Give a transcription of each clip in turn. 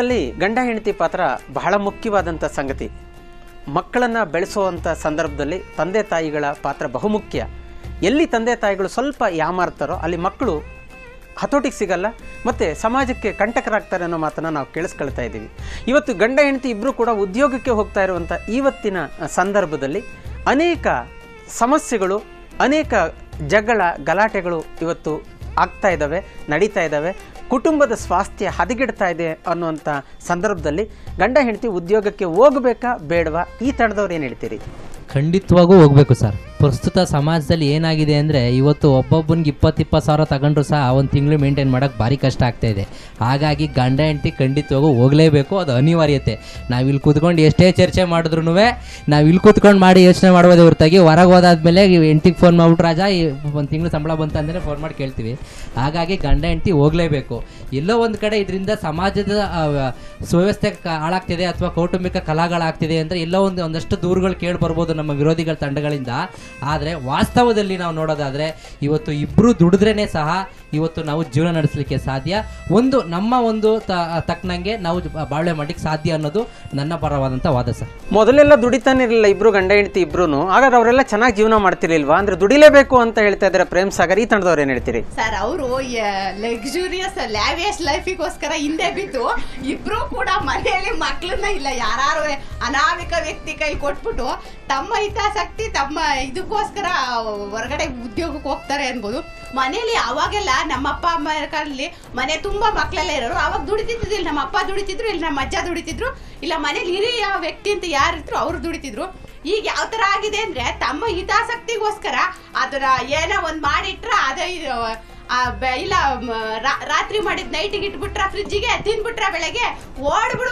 ಕುಟುಂಬದಲ್ಲಿ ಗಂಡ ಹೆಂಡತಿ ಪಾತ್ರ ಬಹಳ ಮುಖ್ಯವಾದಂಥ ಸಂಗತಿ ಮಕ್ಕಳನ್ನು ಬೆಳೆಸುವಂಥ ಸಂದರ್ಭದಲ್ಲಿ ತಂದೆ ತಾಯಿಗಳ ಪಾತ್ರ ಬಹುಮುಖ್ಯ ಎಲ್ಲಿ ತಂದೆ ತಾಯಿಗಳು ಸ್ವಲ್ಪ ಯಾಮಾರ್ತಾರೋ ಅಲ್ಲಿ ಮಕ್ಕಳು ಹತೋಟಿಗೆ ಸಿಗಲ್ಲ ಮತ್ತು ಸಮಾಜಕ್ಕೆ ಕಂಟಕರಾಗ್ತಾರೆ ಅನ್ನೋ ಮಾತನ್ನು ನಾವು ಕೇಳಿಸ್ಕೊಳ್ತಾ ಇದ್ದೀವಿ ಇವತ್ತು ಗಂಡ ಹೆಂಡತಿ ಇಬ್ಬರು ಕೂಡ ಉದ್ಯೋಗಕ್ಕೆ ಹೋಗ್ತಾ ಇರುವಂಥ ಇವತ್ತಿನ ಸಂದರ್ಭದಲ್ಲಿ ಅನೇಕ ಸಮಸ್ಯೆಗಳು ಅನೇಕ ಜಗಳ ಗಲಾಟೆಗಳು ಇವತ್ತು ಆಗ್ತಾ ಇದ್ದಾವೆ ನಡೀತಾ ಇದ್ದಾವೆ ಕುಟುಂಬದ ಸ್ವಾಸ್ಥ್ಯ ಹದಗೆಡ್ತಾ ಇದೆ ಅನ್ನುವಂಥ ಸಂದರ್ಭದಲ್ಲಿ ಗಂಡ ಹೆಂಡತಿ ಉದ್ಯೋಗಕ್ಕೆ ಹೋಗಬೇಕಾ ಬೇಡವಾ ಈ ತಂಡದವ್ರು ಏನು ಹೇಳ್ತೀರಿ ಖಂಡಿತವಾಗೂ ಹೋಗ್ಬೇಕು ಸರ್ ಪ್ರಸ್ತುತ ಸಮಾಜದಲ್ಲಿ ಏನಾಗಿದೆ ಅಂದರೆ ಇವತ್ತು ಒಬ್ಬೊಬ್ಬನಿಗೆ ಇಪ್ಪತ್ತು ಇಪ್ಪತ್ತು ಸಾವಿರ ತಗೊಂಡ್ರು ಸಹ ಒಂದು ತಿಂಗಳು ಮೇಂಟೈನ್ ಮಾಡೋಕ್ಕೆ ಭಾರಿ ಕಷ್ಟ ಆಗ್ತಾ ಇದೆ ಹಾಗಾಗಿ ಗಂಡ ಹೆಂಡತಿ ಖಂಡಿತವಾಗೂ ಹೋಗಲೇಬೇಕು ಅದು ಅನಿವಾರ್ಯತೆ ನಾವು ಇಲ್ಲಿ ಕೂತ್ಕೊಂಡು ಎಷ್ಟೇ ಚರ್ಚೆ ಮಾಡಿದ್ರು ನಾವು ಇಲ್ಲಿ ಕೂತ್ಕೊಂಡು ಮಾಡಿ ಯೋಚನೆ ಮಾಡ್ಬೋದೇ ಹೊರತಾಗಿ ಹೊರಗೆ ಹೋದಾದ್ಮೇಲೆ ಹೆಂಡತಿಗೆ ಫೋನ್ ಮಾಡ್ಬಿಟ್ಟು ರಾಜ ಒಂದು ತಿಂಗಳು ಸಂಬಳ ಬಂತ ಅಂದರೆ ಫೋನ್ ಮಾಡಿ ಕೇಳ್ತೀವಿ ಹಾಗಾಗಿ ಗಂಡ ಹೆಂಡತಿ ಹೋಗಲೇಬೇಕು ಎಲ್ಲೋ ಒಂದು ಕಡೆ ಇದರಿಂದ ಸಮಾಜದ ಆ, ಸುವ್ಯವಸ್ಥೆ ಕ- ಹಾಳಾಗ್ತಿದೆ ಅಥವಾ ಕೌಟುಂಬಿಕ ಕಲಾಗಳಾಗ್ತಿದೆ ಅಂದರೆ ಎಲ್ಲೋ ಒಂದು ಒಂದಷ್ಟು ದೂರುಗಳು ಕೇಳಿ ಬರ್ಬೋದು ನಮ್ಮ ವಿರೋಧಿಗಳ ತಂಡಗಳಿಂದ ಆದರೆ ವಾಸ್ತವದಲ್ಲಿ ನಾವು ನೋಡೋದಾದರೆ ಇವತ್ತು ಇಬ್ಬರು ದುಡಿದ್ರೇ ಸಹ ಇವತ್ತು ನಾವು ಜೀವನ ನಡೆಸಲಿಕ್ಕೆ ಸಾಧ್ಯ ಒಂದು ನಮ್ಮ ಒಂದು ತ ತಕ್ಕನಂಗೆ ನಾವು ಜ- ಬಾಳ್ವೆ ಮಾಡಲಿಕ್ಕೆ ಸಾಧ್ಯ ಅನ್ನೋದು ನನ್ನ ಪರವಾದಂಥ ವಾದ ಸರ್ ಮೊದಲೆಲ್ಲ ದುಡಿತಾನೆ ಇರಲಿಲ್ಲ ಇಬ್ರು ಗಂಡ ಹೆಂಡತಿ ಇಬ್ರು ಹಾಗಾದ್ರೆ ಅವರೆಲ್ಲ ಚೆನ್ನಾಗಿ ಜೀವನ ಮಾಡ್ತಿರ್ಲಿಲ್ವಾ ಅಂದ್ರೆ ದುಡಿಲೇಬೇಕು ಅಂತ ಹೇಳ್ತಾ ಇದ್ದಾರೆ ಪ್ರೇಮ್ ಸಾಗರ್ ಈ ತಂಡದವ್ರು ಏನು ಹೇಳ್ತೀರಿ ಸರ್ ಅವರು ಲಕ್ಸುರಿಯಸ್ ಲ್ಯಾವಿಯಸ್ ಲೈಫಿಗೋಸ್ಕರ ಹಿಂದೆ ಬಿದ್ದು ಇಬ್ರು ಕೂಡ ಮನೆಯಲ್ಲಿ ಮಕ್ಳನ್ನ ಇಲ್ಲ ಯಾರು ಅನಾಮಿಕ ವ್ಯಕ್ತಿ ಕೈ ಕೊಟ್ಬಿಟ್ಟು ತಮ್ಮ ಹಿತಾಸಕ್ತಿ ತಮ್ಮ ಇದಕ್ಕೋಸ್ಕರ ಹೊರಗಡೆ ಉದ್ಯೋಗಕ್ಕೆ ಹೋಗ್ತಾರೆ ಅನ್ಬೋದು ಮನೇಲಿ ಅವಾಗೆಲ್ಲ ನಮ್ಮ ಅಪ್ಪ ಅಮ್ಮ ಕಾಲದಲ್ಲಿ ಮನೆ ತುಂಬಾ ಮಕ್ಕಳೆಲ್ಲ ಇರೋರು ಅವಾಗ ದುಡಿತಿದ್ರು ಇಲ್ಲ ನಮ್ಮ ಅಪ್ಪ ದುಡಿತಿದ್ರು ಇಲ್ಲ ನಮ್ಮ ಅಜ್ಜ ದುಡಿತಿದ್ರು ಇಲ್ಲ ಮನೇಲಿ ಹಿರಿಯ ವ್ಯಕ್ತಿ ಅಂತ ಯಾರಿದ್ರು ಅವ್ರು ದುಡಿತಿದ್ರು ಈಗ ಯಾವ ತರ ಆಗಿದೆ ಅಂದ್ರೆ ತಮ್ಮ ಹಿತಾಸಕ್ತಿಗೋಸ್ಕರ ಅದರ ಏನೋ ಒಂದ್ ಮಾಡಿಟ್ರ ಅದೇ ಇದು, ಆ, ಬೆ- ಇಲ್ಲ ಮ, ರಾ- ರಾತ್ರಿ ಮಾಡಿದ್ ನೈಟಿಗೆ ಇಟ್ಬಿಟ್ರ ಫ್ರಿಜ್ಜಿಗೆ ತಿನ್ಬಿಟ್ರ ಬೆಳಗ್ಗೆ ಓಡ್ಬಿಡು